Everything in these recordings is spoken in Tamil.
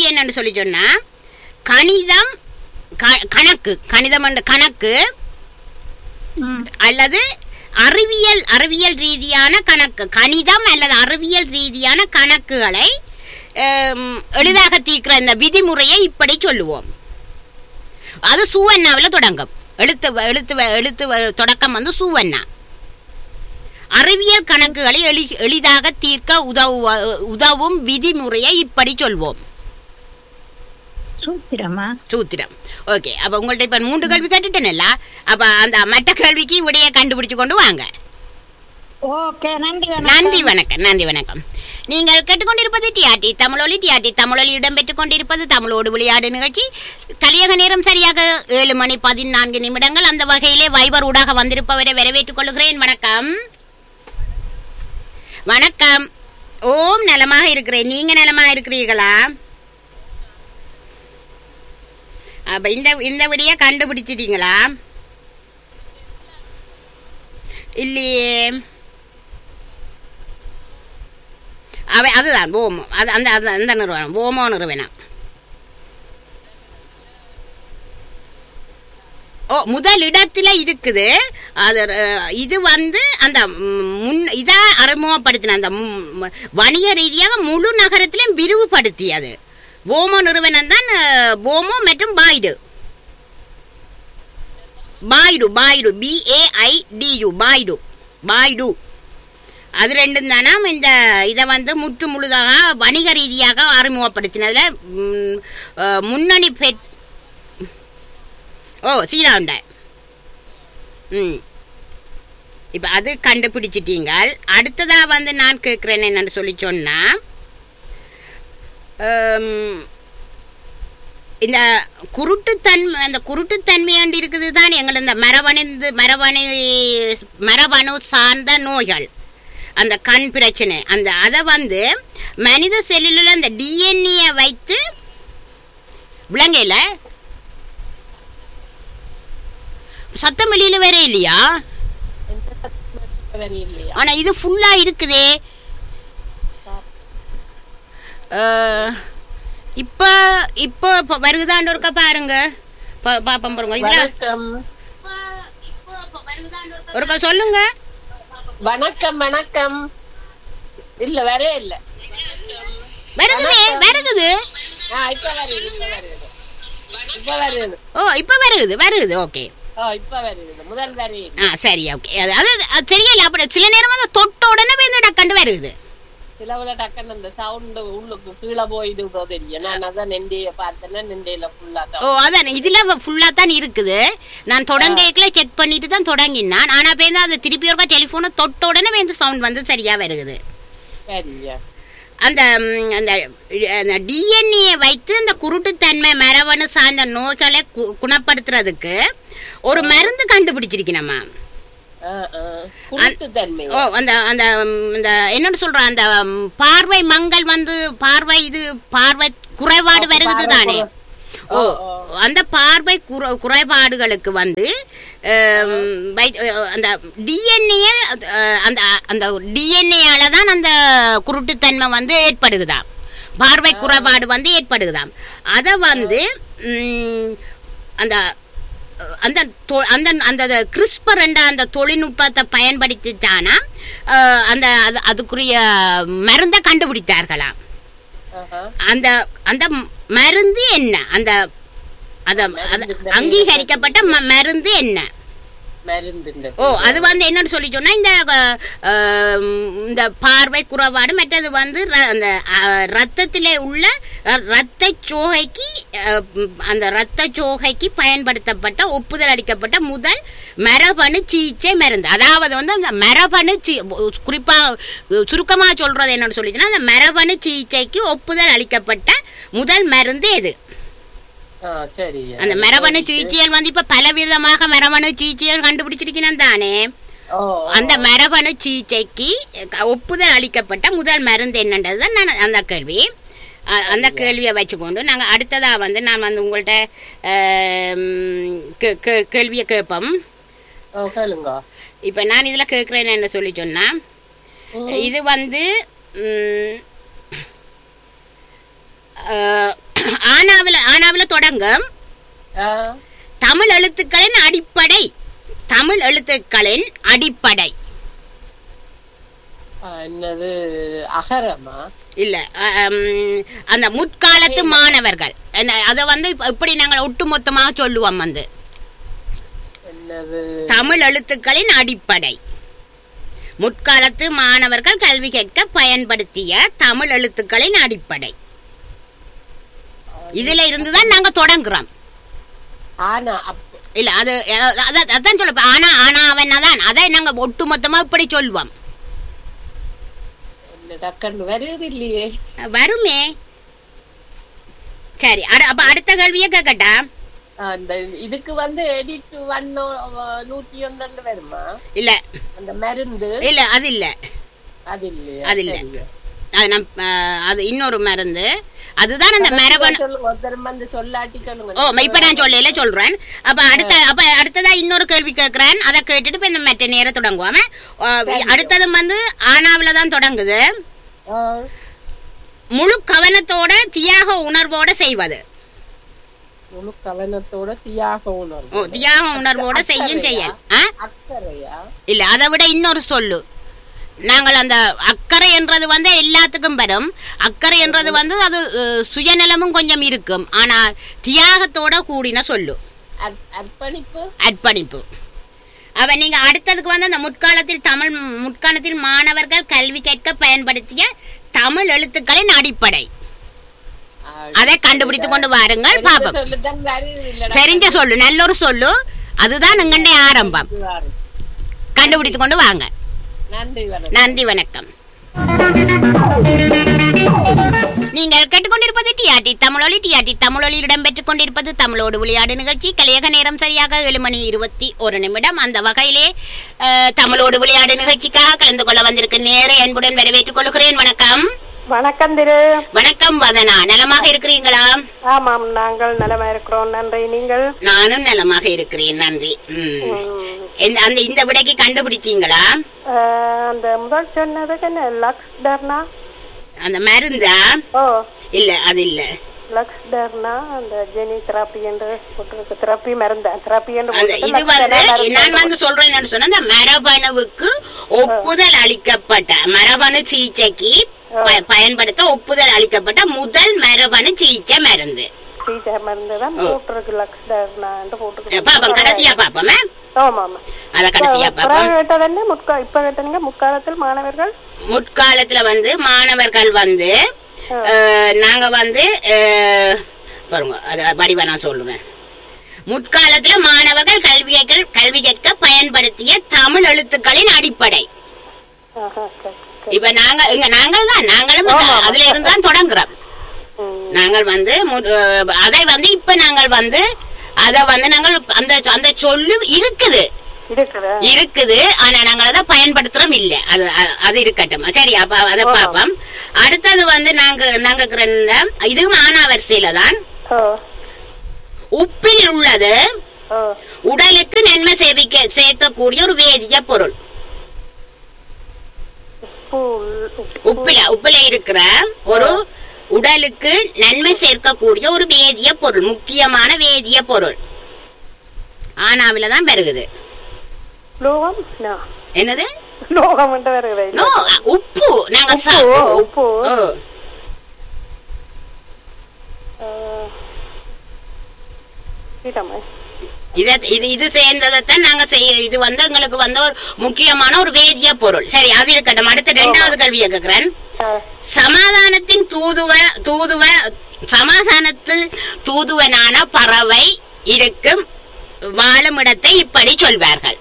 என்னன்னு சொல்லி சொன்னா கணிதம் க- கணக்கு கணிதம் என்ற கணக்கு ம் அல்லது அறிவியல் அறிவியல் ரீதியான கணக்கு கணிதம் அல்லது அறிவியல் ரீதியான கணக்குகளை ஹம், எளிதாக தீர்க்கிற இந்த விதிமுறையை இப்படி சொல்லுவோம் அது சூவண்ணாவில் தொடங்கும் எழுத்து வ- எழுத்து வ- எழுத்து வ- தொடக்கம் வந்து சூவண்ணா அறிவியல் கணக்குகளை எளி எளிதாக தீர்க்க உதவு உதவும் விதிமுறையை இப்படி சொல்வோம் சூத்திரமா சூத்திரம் ஓகே அப்ப உங்கள்ட்ட இப்ப மூன்று கேள்வி கேட்டுட்டேன்ல அப்ப அந்த மற்ற கேள்விக்கு விடைய கண்டுபிடிச்சு கொண்டு வாங்க ஓகே நன்றி வணக்கம். நன்றி வணக்கம் நன்றி வணக்கம் நீங்கள் கேட்டுக்கொண்டிருப்பது டிஆர்டி தமிழொலி டிஆர்டி தமிழொலி இடம்பெற்றுக் கொண்டிருப்பது தமிழோடு விளையாடு நிகழ்ச்சி கலியக நேரம் சரியாக ஏழு மணி பதினான்கு நிமிடங்கள் அந்த வகையிலே வைபர் ஊடாக வந்திருப்பவரை வரவேற்றுக் கொள்கிறேன் வணக்கம் வணக்கம் ஓம் நலமாக இருக்கிறேன் நீங்க நலமாக இருக்கிறீர்களா அப்ப இந்த இந்த விடிய கண்டுபிடிச்சிட்டீங்களா இல்லையே அவை அதுதான் ஓமோ அது அந்த அது அந்த நிறுவனம் ஓமோ நிறுவனம் ஓ முதல் இடத்துல இருக்குது அது அஹ், இது வந்து அந்த ம், முன் இதை அறிமுகப்படுத்தின அந்த ம், ம- வணிக ரீதியாக முழு நகரத்திலும் விரிவுபடுத்தியது ஓமோ நிறுவனம் தான் அஹ், ஓமோ மற்றும் Baidu Baidu Baidu B A I D U Baidu Baidu அது ரெண்டும் தானா இந்த இதை வந்து முற்று முழுதாக வணிக ரீதியாக அறிமுகப்படுத்தினதுல ம், அஹ், முன்னணி பெற் ஓ சீனாண்ட ம் இப்போ அது கண்டுபிடிச்சிட்டீங்க அடுத்ததா வந்து நான் கேட்குறேன் என்னன்னு சொல்லி சொன்னா ஹம், இந்த குருட்டுத்தன்மை அந்த குருட்டுத்தன்மையாண்டு இருக்குது தான் எங்கள் இந்த மரபணிந்து மரபணு மரபணு சார்ந்த நோய்கள் அந்த கண் பிரச்சனை அந்த அதை வந்து மனித செல்லில் அந்த டிஎன்ஏ வைத்து விலங்கையில் சத்தம் வெளியில் வேற இல்லையா இல்லையா ஆனா இது ஃபுல்லா இருக்குதே அஹ், இப்ப இப்போ இப்போ வருகுதாண்டு ஒருக்கா பாருங்க பா- பாப்போம் பாருங்க இதுல வணக்கம் ஒருக்கா சொல்லுங்க வணக்கம் வணக்கம் இல்ல வரே இல்ல வருகுதே வருகுது ஆ இப்ப வருது இப்ப வருது இப்ப வருது ஓ இப்ப வருகுது வருகுது ஓகே ஓ இப்ப வருது முதல் வரி ஆ சரி ஓகே அது அது அது தெரியல அப்படி சில நேரம் வந்து தொட்ட உடனே வந்து டக்கண்டு வருகுது சிலவுல டக்குன்னு அந்த சவுண்ட் உள்ளுக்கு கீழே போயிது தெரியும் நான் அதான் நெண்டைய பார்த்தேன்னா நெண்டையில ஃபுல்லா ஓ சவுண்ட் அதான் இதுல ஃபுல்லா தான் இருக்குது நான் தொடங்கல செக் பண்ணிட்டு தான் தொடங்கினான் ஆனா பேருந்து அது திருப்பி ஒருக்கா டெலிஃபோனை தொட்ட உடனே வந்து சவுண்ட் வந்து சரியா வருகுது சரியா அந்த ம், அந்த அந்த டிஎன்ஏ வைத்து இந்த குருட்டுத்தன்மை மரபணு சார்ந்த நோய்களை கு- குணப்படுத்துறதுக்கு ஒரு மருந்து கண்டுபிடிச்சிருக்கணுமா ஆ, ஆ. குருட்டு தன்மை ஓ அந்த அந்த ம், இந்த என்னன்னு சொல்ற அந்த ம், பார்வை மங்கள் வந்து பார்வை இது பார்வை குறைபாடு வருகுது தானே ஓ அந்த பார்வை குறை குறைபாடுகளுக்கு வந்து அம், வை- அஹ், அந்த டிஎன்ஏ அந்த அந்த டிஎன்ஏயால தான் அந்த குருட்டுத்தன்மை வந்து ஏற்படுகுதாம் பார்வை குறைபாடு வந்து ஏற்படுகுதாம் அதை வந்து ம், அந்த அஹ், அந்த தொ- அந்த அந்த கிறிஸ்பர் என்ற அந்த தொழில்நுட்பத்தை பயன்படுத்தி தானா அஹ், அந்த அது அதுக்குரிய மருந்தை கண்டுபிடித்தார்களாம் ஆஹா. அந்த அந்த ம- மருந்து என்ன அந்த அந்த அது அங்கீகரிக்கப்பட்ட ம- மருந்து என்ன மருந்து இந்த ஓ அது வந்து என்னன்னு சொல்லி சொன்னா இந்த அஹ், அஹ், இந்த பார்வை குறைபாடு மற்றது வந்து ர- அந்த அஹ், ரத்தத்திலே உள்ள ர- ரத்த சோகைக்கு அஹ், ம், அந்த ரத்த சோகைக்கு பயன்படுத்தப்பட்ட ஒப்புதல் அளிக்கப்பட்ட முதல் மரபணு சிகிச்சை மருந்து அதாவது வந்து அந்த மரபணு சி குறிப்பா சுருக்கமா சொல்றது என்னன்னு சொல்லி சொன்னா அந்த மரபணு சிகிச்சைக்கு ஒப்புதல் அளிக்கப்பட்ட முதல் மருந்து எது ஆ சரியா அந்த மரபணு சிகிச்சைகள் வந்து இப்ப பலவிதமாக மரபணு சிகிச்சைகள் கண்டுபிடிச்சிருக்கணும் தானே ஓ அந்த மரபணு சிகிச்சைக்கு க- ஒப்புதல் அளிக்கப்பட்ட முதல் மருந்து என்னன்றது தான் நான் அந்த கேள்வி அ- அந்த கேள்வியை வச்சுக்கொண்டு நாங்கள் அடுத்ததாக வந்து நான் வந்து உங்கள்கிட்ட கேள்வியை கேட்போம் ஓ கேளுங்க இப்போ நான் இதில் கேட்குறேன் என்ன சொல்லி சொன்னால் இது வந்து ம், அஹ், ஆனாவில ஆனாவில தொடங்கும் ஆ, தமிழ் எழுத்துக்களின் அடிப்படை தமிழ் எழுத்துக்களின் அடிப்படை ஆ, என்னது அகரமா இல்ல அம், அந்த முற்காலத்து மாணவர்கள் அந்த- அதை வந்து இப்ப- இப்படி நாங்கள் ஒட்டுமொத்தமாக சொல்லுவோம் வந்து என்னது தமிழ் எழுத்துக்களின் அடிப்படை முற்காலத்து மாணவர்கள் கல்வி கேட்க பயன்படுத்திய தமிழ் எழுத்துக்களின் அடிப்படை இதுல இருந்து தான் நாங்க தொடங்குறோம் ஆனா அப்ப இல்ல அது அ- அதான் அதான் சொல்ல ஆனா ஆனா அவன் தான் அதை நாங்க ஒட்டுமொத்தமா இப்படி சொல்லுவோம் என்ன டக்குன்னு வருது இல்லையே வருமே சரி அட- அப்ப அடுத்த கேள்வியே கேட்கட்டா அந்த இதுக்கு வந்து எடிட் ஒன்னு நூத்தி ஒன்று வருமா இல்ல அந்த மருந்து இல்ல அது இல்ல அது இல்லையா அது இல்ல. சரிங்க. அது நம் அஹ், அது இன்னொரு மருந்து அதுதான் அந்த மரபணு சொல்லுங்க ஒருத்தர் வந்து சொல்லாட்டி சொல்லுங்க ஓ இப்ப நான் சொல்லல சொல்றேன் அப்ப அடுத்த அப்ப அடுத்ததா இன்னொரு கேள்வி கேட்கிறேன் அதை கேட்டுட்டு இப்ப இந்த மற்ற நேரம் தொடங்குவாம அடுத்தது வந்து ஆனாவில தான் தொடங்குது ஆ, முழு கவனத்தோட தியாக உணர்வோட செய்வது முழு கவனத்தோட தியாக ஓ உணர்வு தியாக உணர்வோட செய்யும் செயல் ஆ அக்கறையா இல்ல அதை விட இன்னொரு சொல்லு நாங்கள் அந்த அக்கறை என்றது வந்து எல்லாத்துக்கும் வரும் அக்கறை என்றது வந்து அது அஹ், சுயநலமும் கொஞ்சம் இருக்கும் ஆனா தியாகத்தோட கூடின சொல்லு அர்ப்- அர்ப்பணிப்பு அர்ப்பணிப்பு அவ நீங்க அடுத்ததுக்கு வந்து அந்த முற்காலத்தில் தமிழ் முற்காலத்தில் மாணவர்கள் கல்வி கேட்க பயன்படுத்திய தமிழ் எழுத்துக்களின் அடிப்படை ஆ, அதை கண்டுபிடித்து கொண்டு வாருங்கள் தெரிஞ்ச பாப்போம் சொல்லுதான் வருது இல்லடா. தெரிஞ்ச சொல்லு நல்ல ஒரு சொல்லு அதுதான் எங்கண்டே ஆரம்பம் வாரு. கண்டுபிடித்து கொண்டு வாங்க நன்றி வணக்கம் நன்றி வணக்கம் நீங்கள் கேட்டுக்கொண்டிருப்பது டிஆர்டி தமிழொலி டிஆர்டி தமிழொலியில் இடம்பெற்றுக் கொண்டிருப்பது தமிழோடு விளையாடு நிகழ்ச்சி கலியக நேரம் சரியாக ஏழு மணி இருபத்தி ஒரு நிமிடம் அந்த வகையிலே அஹ், தமிழோடு விளையாடு நிகழ்ச்சிக்காக கலந்து கொள்ள வந்திருக்கு நேர அன்புடன் வரவேற்றுக் கொள்கிறேன் வணக்கம் வணக்கம் திரு வணக்கம் வதனா நலமாக இருக்கிறீங்களா ஆமாம் நாங்கள் நலமா இருக்கிறோம் நன்றி நீங்கள் நானும் நலமாக இருக்கிறேன் நன்றி ம். ம், இந்த- அந்த இந்த விடைக்கு கண்டுபிடிச்சீங்களா அஹ், அந்த முதல் சொன்னதுக்கு என்ன லக்ஸ் டர்னா அந்த மருந்தா ஓ இல்ல அது இல்ல லக்ஸ் டர்னா அந்த ஜெனி தெரப்பி என்று போட்டிருக்கு தெரப்பி மருந்த தெரப்பி என்று அந்த போட்டிருக்கு. இது Lux வந்து Derna மருந்து. நான் வந்து சொல்றேன் என்னன்னு சொன்னா இந்த மரபணுவுக்கு ஒப்புதல் அளிக்கப்பட்ட மரபணு சிகிச்சைக்கு ப- பயன்படுத்த ஒப்புதல் அளிக்கப்பட்ட முதல் மரபணு சிகிச்சை மருந்து சீச்சை மருந்து தான் போட்டிருக்கு லக்ஸ் டர்னா என்று போட்டிருக்கு பாப்போம் கடைசியா பாப்போமே ஆமா ஆமா அத கடைசியா பாப்போம் பிறகு கேட்டது என்ன முற்கா இப்ப கேட்டீங்க முற்காலத்தில் மாணவர்கள் முற்காலத்துல வந்து மாணவர்கள் வந்து அஹ், நாங்க வந்து அஹ், பாருங்க அத வடிவா நான் சொல்லுவேன் முற்காலத்துல மாணவர்கள் கல்வி கேட்க கல்வி கேட்க பயன்படுத்திய தமிழ் எழுத்துக்களின் அடிப்படை ஆஹா, சரி, சரி. இப்ப நாங்க இங்க நாங்கள் தான் நாங்களும் அதுல இருந்து தான் தொடங்குறோம் ம், நாங்கள் வந்து மு- அஹ், அதை வந்து இப்ப நாங்கள் வந்து அத வந்து நாங்கள் அந்த அந்த சொல்லு இருக்குது இருக்குது இருக்குது ஆனா நாங்கள் அதை பயன்படுத்துறோம் இல்ல அது அ- அது இருக்கட்டும் சரி அப்ப அதை பார்ப்போம் அடுத்தது வந்து நாங்க நாங்க இருக்கிற இதுவும் ஆனாவரிசையில தான் ஓ உப்பில் உள்ளது ஓ உடலுக்கு நன்மை சேவிக்க சேர்க்கக்கூடிய ஒரு வேதிய பொருள் உப்பு உப்பு உப்பில உப்பில இருக்கிற ஒரு உடலுக்கு நன்மை சேர்க்கக்கூடிய ஒரு வேதிய பொருள் முக்கியமான வேதிய பொருள் ஆனாவில தான் பெருகுது லோகம் நோ என்னது லோகம் என்று வருகிறது நோ உப்பு நாங்க உப்பு, சா- உப்பு. ஓ. அஹ், இடமே. இத இது இது சேர்ந்ததைத்தான் நாங்க செய்ய இது வந்து எங்களுக்கு வந்து ஒரு முக்கியமான ஒரு வேதிய பொருள் சரி அது இருக்கட்டும் அடுத்த ரெண்டாவது கல்வியை கேக்குறேன் அஹ், சமாதானத்தின் தூதுவ தூதுவ சமாதானத்தில் தூதுவனான பறவை இருக்கும் வாழும் இடத்தை இப்படி சொல்வார்கள்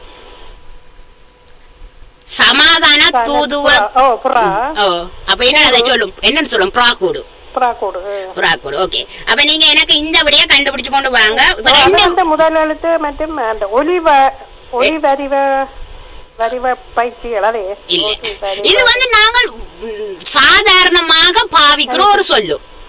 சமாதான தூதுவ ஓ புறா ஓ அப்ப என்ன அதை சொல்லும் என்னன்னு சொல்லும் ப்ராக்கூடு புறா கூடு ப்ராக்கூடு ஓகே அப்ப நீங்க எனக்கு இந்த விடையை கண்டுபிடிச்சு கொண்டு வாங்க இப்ப அது ரெண்டு வந்து முதல் எழுத்து மற்றும் அந்த ஒளிவ ஒளி வரிவ வரிவ பயிற்சிகள் அதே இல்ல ஒளி வரிவ இது வந்து நாங்கள் ம், சாதாரணமாக பாவிக்கிற ஒரு சொல்லு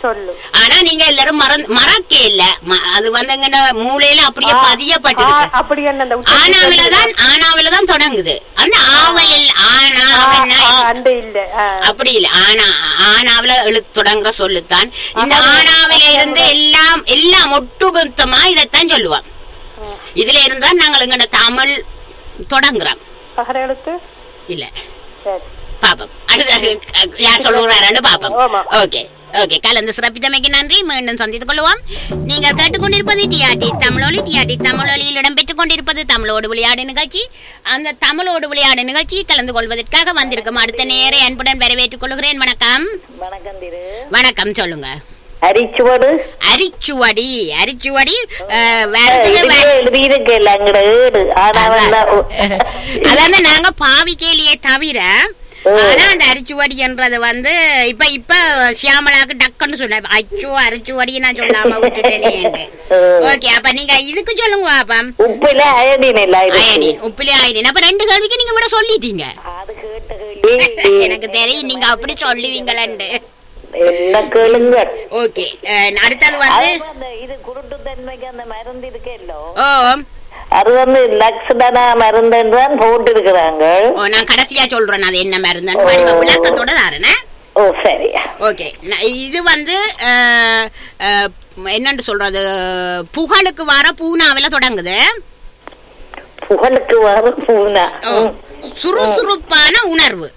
சொல்லு ஆனா நீங்க எல்லாரும் மறந்து மறக்க இல்ல ம- அது வந்து எங்கன மூளையில அப்படியே ஆ, பதியப்பட்டிருக்கு அப்படி என்ன அந்த உச்சரிப்பு ஆனாவில சொல்லு. தான் ஆனாவில தான் தொடங்குது அந்த ஆவலில் ஆனா ஆ, அவனா ஆ, அந்த இல்ல ஆ. அப்படி இல்ல ஆனா ஆனாவில எழு தொடங்குற சொல்லுத்தான் இந்த ஆனாவில இருந்து எல்லாம் எல்லாம் ஒட்டுமொத்தமா இதைத்தான் சொல்லுவான் இதுல இருந்தா நாங்கள் எங்கட தமிழ் தொடங்குறோம் பகர எழுத்து இல்ல சரி பாப்போம் அடுத்த யார் சொல்லுகிறாரு பாப்போம் ஆமா. ஓகே ஓகே கலந்து சிறப்பித்தமைக்கு நன்றி மீண்டும் சந்தித்துக் கொள்வோம் நீங்கள் கேட்டுக்கொண்டிருப்பது டிஆர்டி தமிழொலி டிஆர்டி தமிழொலியில் இடம்பெற்றுக் கொண்டிருப்பது தமிழோடு விளையாடு நிகழ்ச்சி அந்த தமிழோடு விளையாடு நிகழ்ச்சி கலந்து கொள்வதற்காக வந்திருக்கும் அடுத்த நேரை அன்புடன் வரவேற்றுக் கொள்கிறேன் வணக்கம் வணக்கம் திரு வணக்கம் சொல்லுங்க அரிச்சுவடு அரிச்சுவடி அரிச்சுவடி அஹ், வருது இதுலயே வ- எழுதியிருக்கு இல்ல அங்கட ஏடு ஆனா அதாவது நாங்க பாவிக்கேலியே தவிர ஆனா அந்த அரிச்சுவடி என்றது வந்து இப்ப இப்ப சியாமலாக்கு டக்குன்னு சொன்ன அச்சோ அரிச்சுவடி நான் சொல்லாம விட்டுட்டேனே ஓகே அப்ப நீங்க இதுக்கு சொல்லுங்க அப்ப உப்புல அயடின் இல்ல அயடின் உப்புலே அயடின் அப்ப ரெண்டு கேள்விக்கு நீங்க விட சொல்லிட்டீங்க அது கேட்ட கேள்வி எனக்கு தெரியும் நீங்க அப்படி சொல்லுவீங்களண்டு என்ன கேளுங்க ஓகே அடுத்தது வந்து அது அந்த இது குருட்டு தன்மைக்கு அந்த மருந்து இருக்கேல்லோ ஓ அது வந்து லக்ஸ்டனா மருந்துன்னு தான் போட்டு இருக்கிறாங்க ஓ நான் கடைசியா சொல்றேன் அது என்ன மருந்துன்னு வடிவ விளக்கத்தோட தாரேனே ஓ சரி ஓகே ந- இது வந்து அஹ், அஹ், என்னன்னு சொல்றது புகழுக்கு வர பூனாவில தொடங்குது புகழுக்கு வர பூனா ஓ, சுறுசுறுப்பான உணர்வு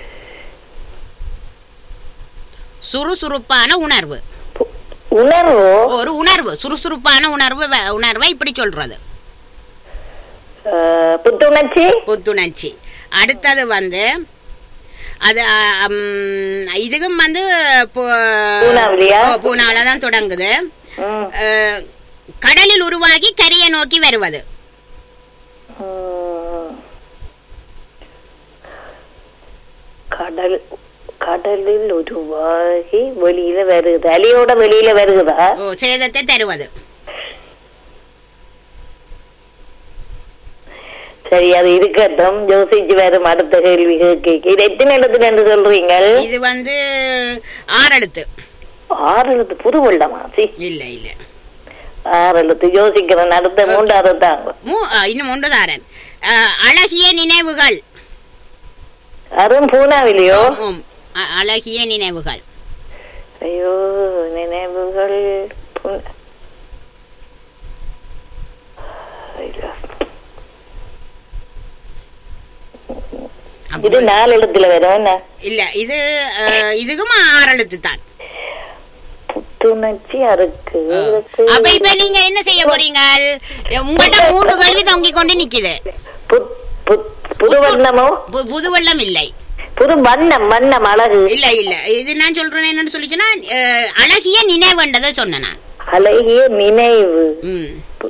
சுறுசுறுப்பான உணர்வு உணர்வு ஒரு உணர்வு சுறுசுறுப்பான உணர்வு வ- உணர்வை இப்படி சொல்றது அஹ், புத்துணர்ச்சி புத்துணர்ச்சி அடுத்தது வந்து அது அஹ், ம், இதுக்கும் வந்து பு- பூனாவிலியா? ஓ, பூனாவில தான் தொடங்குது ம். அஹ், கடலில் உருவாகி கரையை நோக்கி வருவது ம். கடல் கடலில் உருவாகி வெளியில வருகுது அலியோட வெளியில வருகுதா ஓ சேதத்தை தருவது சரி அது இருக்கட்டும் யோசிச்சு வரும் அடுத்த கேள்வி கேட்க இது எத்தனை இடத்துல என்று சொல்றீங்க இது வந்து ஆறெழுத்து ஆறு எழுத்து புது வெள்ளமா சி இல்ல இல்ல ஆறு எழுத்து யோசிக்கிறேன் அடுத்த மூன்றாவது தாங்க மூ- அஹ், இன்னும் ஒன்று தாரன் அஹ், அழகிய நினைவுகள் அருண் பூனாவிலையோ ஓம், ஓம். அ- அழகிய நினைவுகள் ஐயோ நினைவுகள் பூ- ஐயோ. அப்ப- இது நாலு எழுத்துல வரும் என்ன இல்ல இது அஹ், இதுக்கும் ஆறெழுத்து தான் புத்துணர்ச்சி அறுக்கு அப்ப இப்ப நீங்க என்ன செய்ய போறீங்க உங்கள்ட்ட மூன்று கேள்வி தொங்கிக் கொண்டு நிக்குது புத்- புத்- புது வண்ணமோ பு- புது வெள்ளம் இல்லை புது வண்ணம் வண்ணம் அழகு இல்ல இல்ல இது நான் சொல்றேன் என்னன்னு சொல்லிச்சுன்னா அஹ், அழகிய நினைவுன்றதை சொன்னேன் நான் அழகிய நினைவு ம்.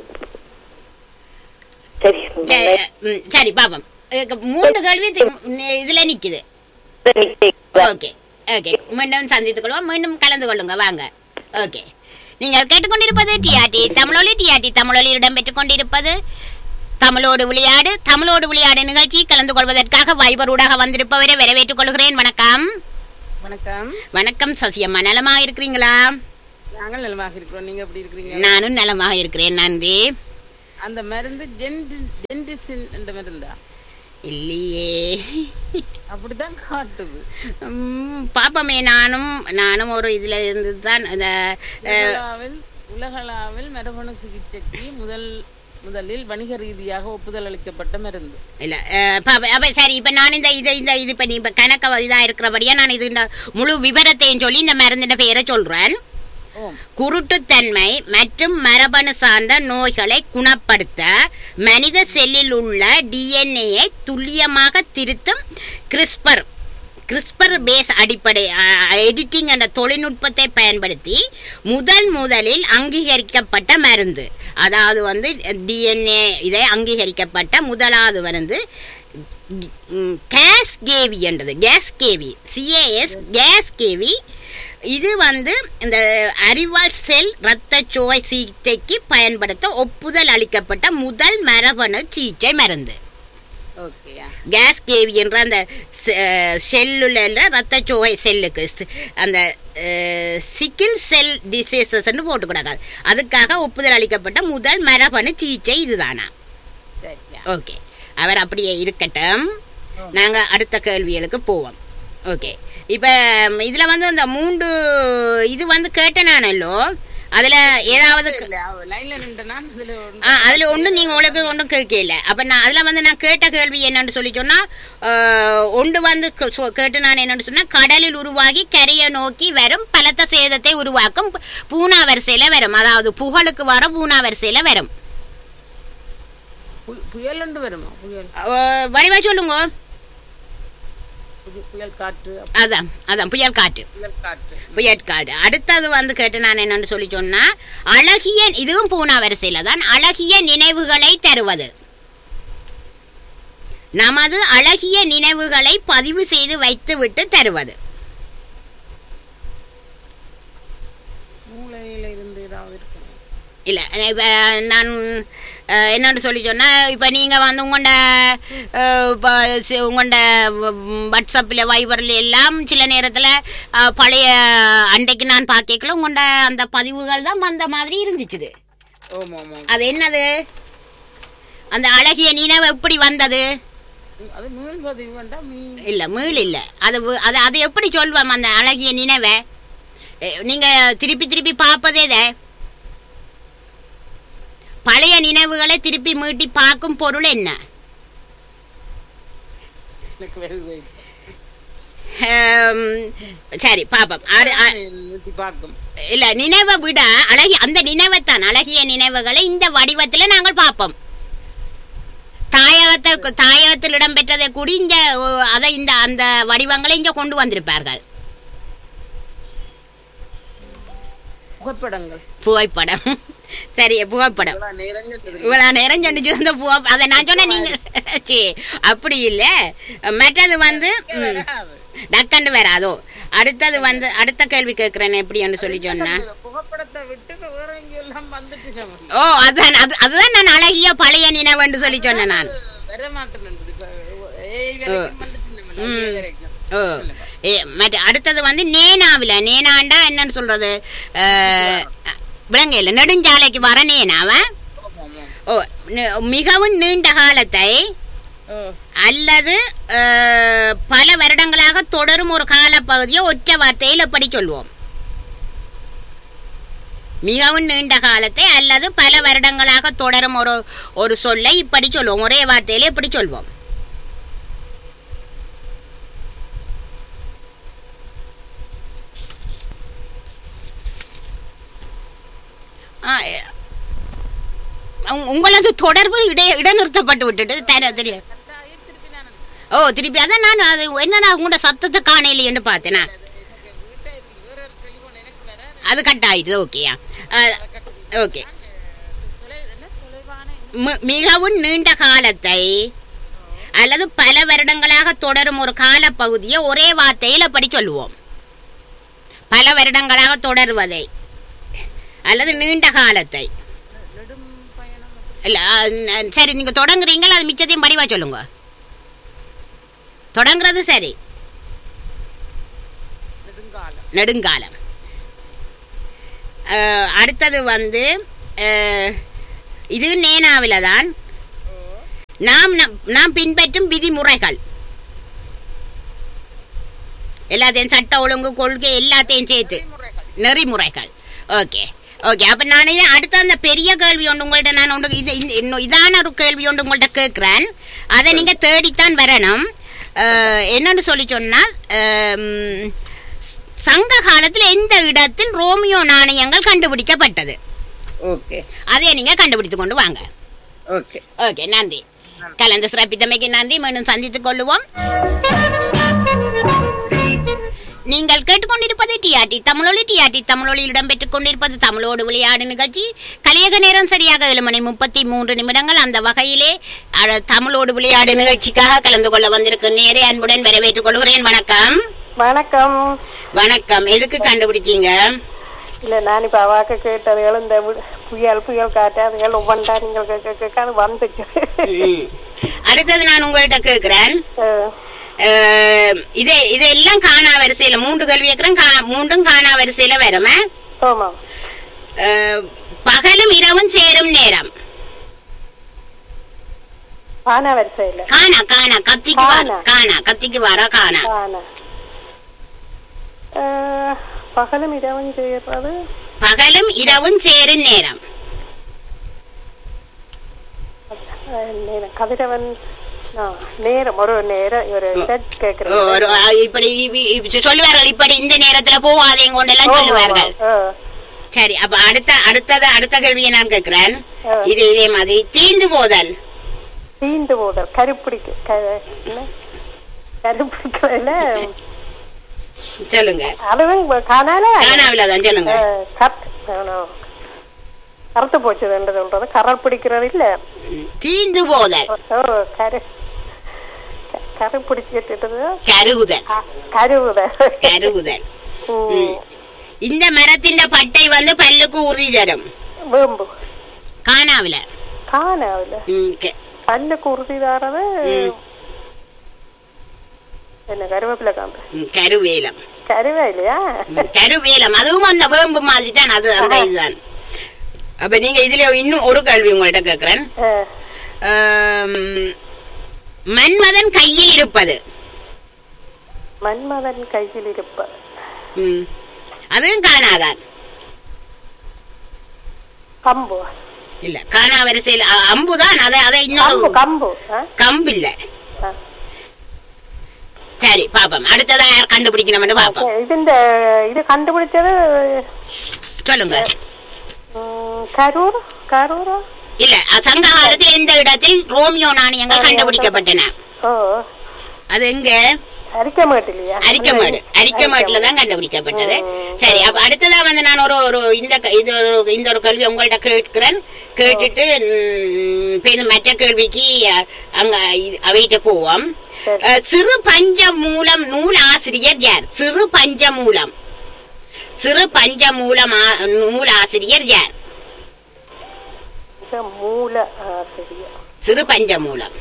சரி சரி, ம், சரி பாப்போம் இதுக்கு மூன்று கேள்வி தி- நி- இதுல நிக்குது ஓகே ஓகே மீண்டும் சந்தித்துக் கொள்வோம் மீண்டும் கலந்து கொள்ளுங்க வாங்க ஓகே நீங்கள் கேட்டுக்கொண்டிருப்பது டிஆர்டி தமிழொலி டிஆர்டி தமிழொலி இடம்பெற்றுக் கொண்டிருப்பது தமிழோடு விளையாடு தமிழோடு விளையாடு நிகழ்ச்சி கலந்து கொள்வதற்காக வைபர் ஊடாக வந்திருப்பவரை வரவேற்றுக் கொள்கிறேன் வணக்கம் வணக்கம் வணக்கம் சசியம்மா நலமாக இருக்கிறீங்களா நாங்கள் நலமாக இருக்கிறோம் நீங்க எப்படி இருக்கிறீங்க நானும் நலமாக இருக்கிறேன் நன்றி அந்த மருந்து ஜென்டி ஜென்டிசின் என்ற மருந்தா இல்லையே அப்படித்தான் காட்டுது ம், பாப்போமே நானும் நானும் ஒரு இதுல இருந்து தான் இந்த அஹ், உலகளவில் உலகளவில் மரபணு சிகிச்சைக்கு முதல் முதலில் வணிக ரீதியாக ஒப்புதல் அளிக்கப்பட்ட மருந்து இல்ல அஹ், பாப்ப- அப்ப சரி இப்ப நான் இந்த இது இந்த இது இப்ப நீ இப்ப கணக்க இதா இருக்கிறபடியா நான் இது இந்த முழு விவரத்தையும் சொல்லி இந்த மருந்தின் பெயரை சொல்றேன் ஓம் குருட்டுத்தன்மை மற்றும் மரபணு சார்ந்த நோய்களை குணப்படுத்த மனித செல்லில் உள்ள டிஎன்ஏயை துல்லியமாக திருத்தும் கிறிஸ்பர் கிறிஸ்பர் பேஸ் அடிப்படை எடிட்டிங் என்ற தொழில்நுட்பத்தை பயன்படுத்தி முதல் முதலில் அங்கீகரிக்கப்பட்ட மருந்து அதாவது வந்து டிஎன்ஏ இதை அங்கீகரிக்கப்பட்ட முதலாவது மருந்து கேஸ் கேவி என்றது Casgevy C A S Casgevy இது வந்து இந்த அறிவால் செல் இரத்த சோகை சிகிச்சைக்கு பயன்படுத்த ஒப்புதல் அளிக்கப்பட்ட முதல் மரபணு சிகிச்சை மருந்து ஓகேயா கேஸ் கேவி என்ற அந்த செல்லுல ரத்த சோகை செல்லுக்கு ஸ்- அந்த சிக்கிள் செல் டிசீசஸ்ன்னு போட்டு கிடக்காது அதுக்காக ஒப்புதல் அளிக்கப்பட்ட முதல் மரபணு சிகிச்சை இதுதானா சரியா ஓகே அவர் அப்படியே இருக்கட்டும் நாங்கள் அடுத்த கேள்விகளுக்கு போவோம் ஓகே இப்போ இதில் வந்து அந்த மூன்று இது வந்து கேட்டேன் நானல்லோ அதில் ஏதாவது க- இல்ல அவ லைன்ல நின்றனா இதுல ஒண்ணு- ஆ அதில் ஒன்றும் நீங்கள் உங்களுக்கு ஒன்றும் கேட்கல அப்போ நான் அதில் வந்து நான் கேட்ட கேள்வி என்னன்னு சொல்லி சொன்னால் ஒன்று வந்து க- சொ- கேட்டு நான் என்னன்னு சொன்னால் கடலில் உருவாகி கரையை நோக்கி வரும் பலத்த சேதத்தை உருவாக்கும் பு- பூனா வரிசையில் வரும் அதாவது புகழுக்கு வர பூனா வரிசையில் வரும் பு- புயல் ஒன்று வருமா புயல் அஹ், வடிவா சொல்லுங்க புய- புயல் காற்று அதான் அதான் புயல் காற்று புயல் காற்று புயற்காடு அடுத்தது வந்து கேட்டு நான் என்னன்னு சொல்லி சொன்னா அழகிய இதுவும் பூனா வரிசையில தான் அழகிய நினைவுகளை தருவது நமது அழகிய நினைவுகளை பதிவு செய்து வைத்து விட்டு தருவது மூளையில இருந்து ஏதாவது இருக்கணும் இல்ல இப்ப நான் அஹ், என்னன்னு சொல்லி சொன்னா இப்ப நீங்க வந்து உங்களோட அஹ், இப்ப சி- உங்களோட வாட்ஸ்அப்பில் வைபரில் எல்லாம் சில நேரத்துல அஹ், பழைய அன்றைக்கு நான் பார்க்கல உங்களோட அந்த பதிவுகள் தான் வந்த மாதிரி இருந்துச்சுது ஓமா ஆமா அது என்னது அந்த அழகிய நினைவு எப்படி வந்தது அது மீன் பதிவு வேண்டாம் மீன் இல்ல மீள் இல்ல அது வு- அது அது எப்படி சொல்வோம் அந்த அழகிய நினைவை எ, நீங்க திருப்பி திருப்பி பார்ப்பதே இதை பழைய நினைவுகளை திருப்பி மீட்டி பார்க்கும் பொருள் என்ன எனக்கு வருது ஹம், சரி பாப்போம் அடு- அ- நிறுத்தி பார்க்கும் இல்ல நினைவை விட அழகிய அந்த நினைவைத்தான் அழகிய நினைவுகளை இந்த வடிவத்துல நாங்கள் பார்ப்போம் தாயகத்தை தாயகத்தில் இடம்பெற்றதை கூடி இங்க ஓ, அதை இந்த அந்த வடிவங்களை இங்க கொண்டு வந்திருப்பார்கள் புகைப்படங்கள் புகைப்படம் சரி புகைப்படம் இவ்வளவு நேரம் கேட்டது. இவ்வளவு நேரம் சொன்னிச்சு அந்த புகை அதை நான் சொன்னேன் நீங்க சரி அப்படி இல்ல மற்றது வந்து ம், வராது. டக்கண்டு வராதோ அடுத்தது வந்து அடுத்த கேள்வி கேட்கிறேன் எப்படின்னு சொல்லி சொன்னா புகைப்படத்தை விட்டு இப்ப வேற எங்கெல்லாம் வந்துட்டு நம்ம. ஓ அதான் அது அதுதான் நான் அழகிய பழைய நினைவுன்னு சொல்லி சொன்னேன் நான் வர மாட்டேன் இப்ப ஏய் வரைக்கும் வந்துட்டு நம்ம ம். ஏய் வரைக்கும் ஓ ஏ மற்ற அடுத்தது வந்து நேனாவில் நேனாண்டா என்னன்னு சொல்றது அஹ், விளங்க இல்லை நெடுஞ்சாலைக்கு வர நேனாவன் ஆமா, ஆமா. ஓ நி- மிகவும் நீண்ட காலத்தை ஓ அல்லது அஹ், பல வருடங்களாக தொடரும் ஒரு காலப்பகுதியை ஒற்ற வார்த்தையில் எப்படி சொல்வோம் மிகவும் நீண்ட காலத்தை அல்லது பல வருடங்களாக தொடரும் ஒரு ஒரு சொல்லை இப்படி சொல்லுவோம் ஒரே வார்த்தையில இப்படி சொல்வோம் ஆ, எ- உங்க- உங்களது தொடர்பு இட இடைநிறுத்தப்பட்டு விட்டுட்டு தர தெரியும் ஓ திருப்பி அதான் நான் அது என்னடா உங்களோட சத்தத்தை காணையிலேன்னு பார்த்தேனா அது கட் ஆயிடுது ஓகேயா ஓகே மி- மிகவும் நீண்ட காலத்தை அல்லது பல வருடங்களாக தொடரும் ஒரு காலப்பகுதியை ஒரே வார்த்தையில் எப்படி சொல்லுவோம் பல வருடங்களாக தொடருவதை அல்லது நீண்ட காலத்தை இல்ல ஆ, ந- சரி நீங்க தொடங்குறீங்களா அது மிச்சத்தையும் படிவா சொல்லுங்க தொடங்குறது சரி நெடுங்காலம் நெடுங்காலம் அஹ், அடுத்தது வந்து அஹ், இது நேனாவில் தான் நாம் நம்- நாம் பின்பற்றும் விதிமுறைகள் எல்லாத்தையும் சட்ட ஒழுங்கு கொள்கை எல்லாத்தையும் சேர்த்து நெறிமுறைகள் ஓகே ஓகே அப்போ நான் அடுத்த அந்த பெரிய கேள்வி ஒன்று உங்கள்ட்ட நான் ஒன்று இது இந்த- இன்னும் இதான ஒரு கேள்வி ஒன்று உங்கள்ட்ட கேட்குறேன் அதை நீங்கள் தேடித்தான் வரணும் அஹ், என்னன்னு சொல்லி சொன்னால் அம், ச- சங்க காலத்தில் எந்த இடத்தில் ரோமியோ நாணயங்கள் கண்டுபிடிக்கப்பட்டது ஓகே அதை நீங்கள் கண்டுபிடித்து கொண்டு வாங்க ஓகே ஓகே நன்றி கலந்து சிறப்பித்தமைக்கு நன்றி மீண்டும் சந்தித்துக் கொள்ளுவோம் நீங்கள் கேட்டுக்கொண்டிருப்பது டிஆர்டி தமிழொலி டிஆர்டி தமிழொலியில் இடம்பெற்றுக் கொண்டிருப்பது தமிழோடு விளையாடு நிகழ்ச்சி கலியக நேரம் சரியாக ஏழு மணி முப்பத்தி மூன்று நிமிடங்கள் அந்த வகையிலே அஹ், தமிழோடு விளையாடு நிகழ்ச்சிக்காக கலந்து கொள்ள வந்திருக்கும் நேரே அன்புடன் வரவேற்றுக் கொள்கிறேன் வணக்கம் வணக்கம் வணக்கம் எதுக்கு கண்டுபிடிச்சீங்க இல்ல நான் இப்ப அவாக்க கேட்டதுகள் இந்த வி- புயல் புயல் காற்று அதுகள் ஒவ்வொன்றா நீங்கள் கேட்க கேட்க அது வந்துச்சு ம். அடுத்தது நான் உங்கள்கிட்ட கேட்கிறேன் அஹ், அஹ், இதே இதெல்லாம் காணா வரிசையில மூன்று கேள்வி கேட்கிறேன் கா- மூன்றும் காணா வரிசையில வருமே ஆமாம் அஹ், பகலும் இரவும் சேரும் நேரம் பானா வரிசையில் காணா காணா கத்திக்கு வர காணா. காணா கத்திக்கு வர காணா பானா அஹ், பகலும் இரவும் செய்யறது பகலும் இரவும் சேரும் நேரம் அஹ், நேரம் கதிரவன் ஆ, நேரம் ஒரு நேரம் ஒரு இதை ஓ, கேட்கறது ஒரு அ, இப்படி இ- இ- சொல்லுவார்கள் இப்படி இந்த நேரத்துல போவாதேங்க கொண்டெல்லாம் சொல்லுவார்கள் சரி அப்ப அடுத்த அடுத்தது அடுத்த கேள்வியை நான் கேட்கிறேன் ஆ. இது இதே மாதிரி தீந்து போதல் தீண்டு போதல் கருப்பிடிக்கு க- என்ன? கருப்பிடிக்கிறதுல சொல்லுங்க அதுவும் காணால காணாவில தான் சொல்லுங்க அஹ், கத் ஆனோ. கருத்து போச்சுதுன்னு சொல்றது கரல் பிடிக்கிறது இல்ல ம், தீந்து போதல் ஓ கரு க- கரு பிடிச்சிட்டு கருகுதல் கருவுத கருகுதல் ம். இந்த மரத்தின் பட்டை வந்து பல்லுக்கு உறுதி தரும் வேம்பு காணாவில காணாவில ம், கே- பல்லுக்கு உறுதிதாரது ம். என்ன கருவேப்பிலை காம்பு ம், கருவேலம் கருவே இல்லையா ம், கருவேலம் அதுவும் அந்த வேம்பு மாதிரி தான் அது அந்த இதுதான் அப்ப நீங்க இதுல இன்னும் ஒரு கேள்வி உங்கள்ட்ட கேட்கிறேன் அஹ், ஆம், மன்மதன் கையில் இருப்பது மன்மதன் கையில் இருப்ப ம். அதுவும் காணாதான் கம்பு இல்ல காணா வரிசையில் அ- அம்புதான் அதை அதை கம்பு இன்னொரு கம்பு ஆ? கம்பு இல்ல ஆ. சரி பாப்போம் அடுத்ததா யார் கண்டுபிடிக்கணும்னு பாப்போம் இது இந்த இது கண்டுபிடிச்சது சொல்லுங்க ம், கரூர் கரூரா இல்ல அ- சங்க காலத்தில் எந்த இடத்தில் ரோமியோ நாணயங்கள் கண்டுபிடிக்கப்பட்டன ஓ அது எங்க அரிக்கமேட்டு இல்லையா அரிக்கமேடு அரிக்கமேட்டுல தான் கண்டுபிடிக்கப்பட்டது சரி அப்ப அடுத்ததா வந்து நான் ஒரு ஒரு இந்த க- இது ஒரு இந்த ஒரு கேள்வி உங்கள்ட்ட கேட்கிறேன் கேட்டுட்டு ம், இப்ப இந்த மற்ற கேள்விக்கு அ, அங்க இது- அவைகிட்ட போவோம் சரி. அ, சிறு பஞ்ச மூலம் நூல் ஆசிரியர் யார் சிறு பஞ்ச மூலம் சிறு பஞ்ச மூலம் ஆ- நூல் ஆசிரியர் யார் இது மூல ஆசிரியர் சிறு பஞ்ச மூலம்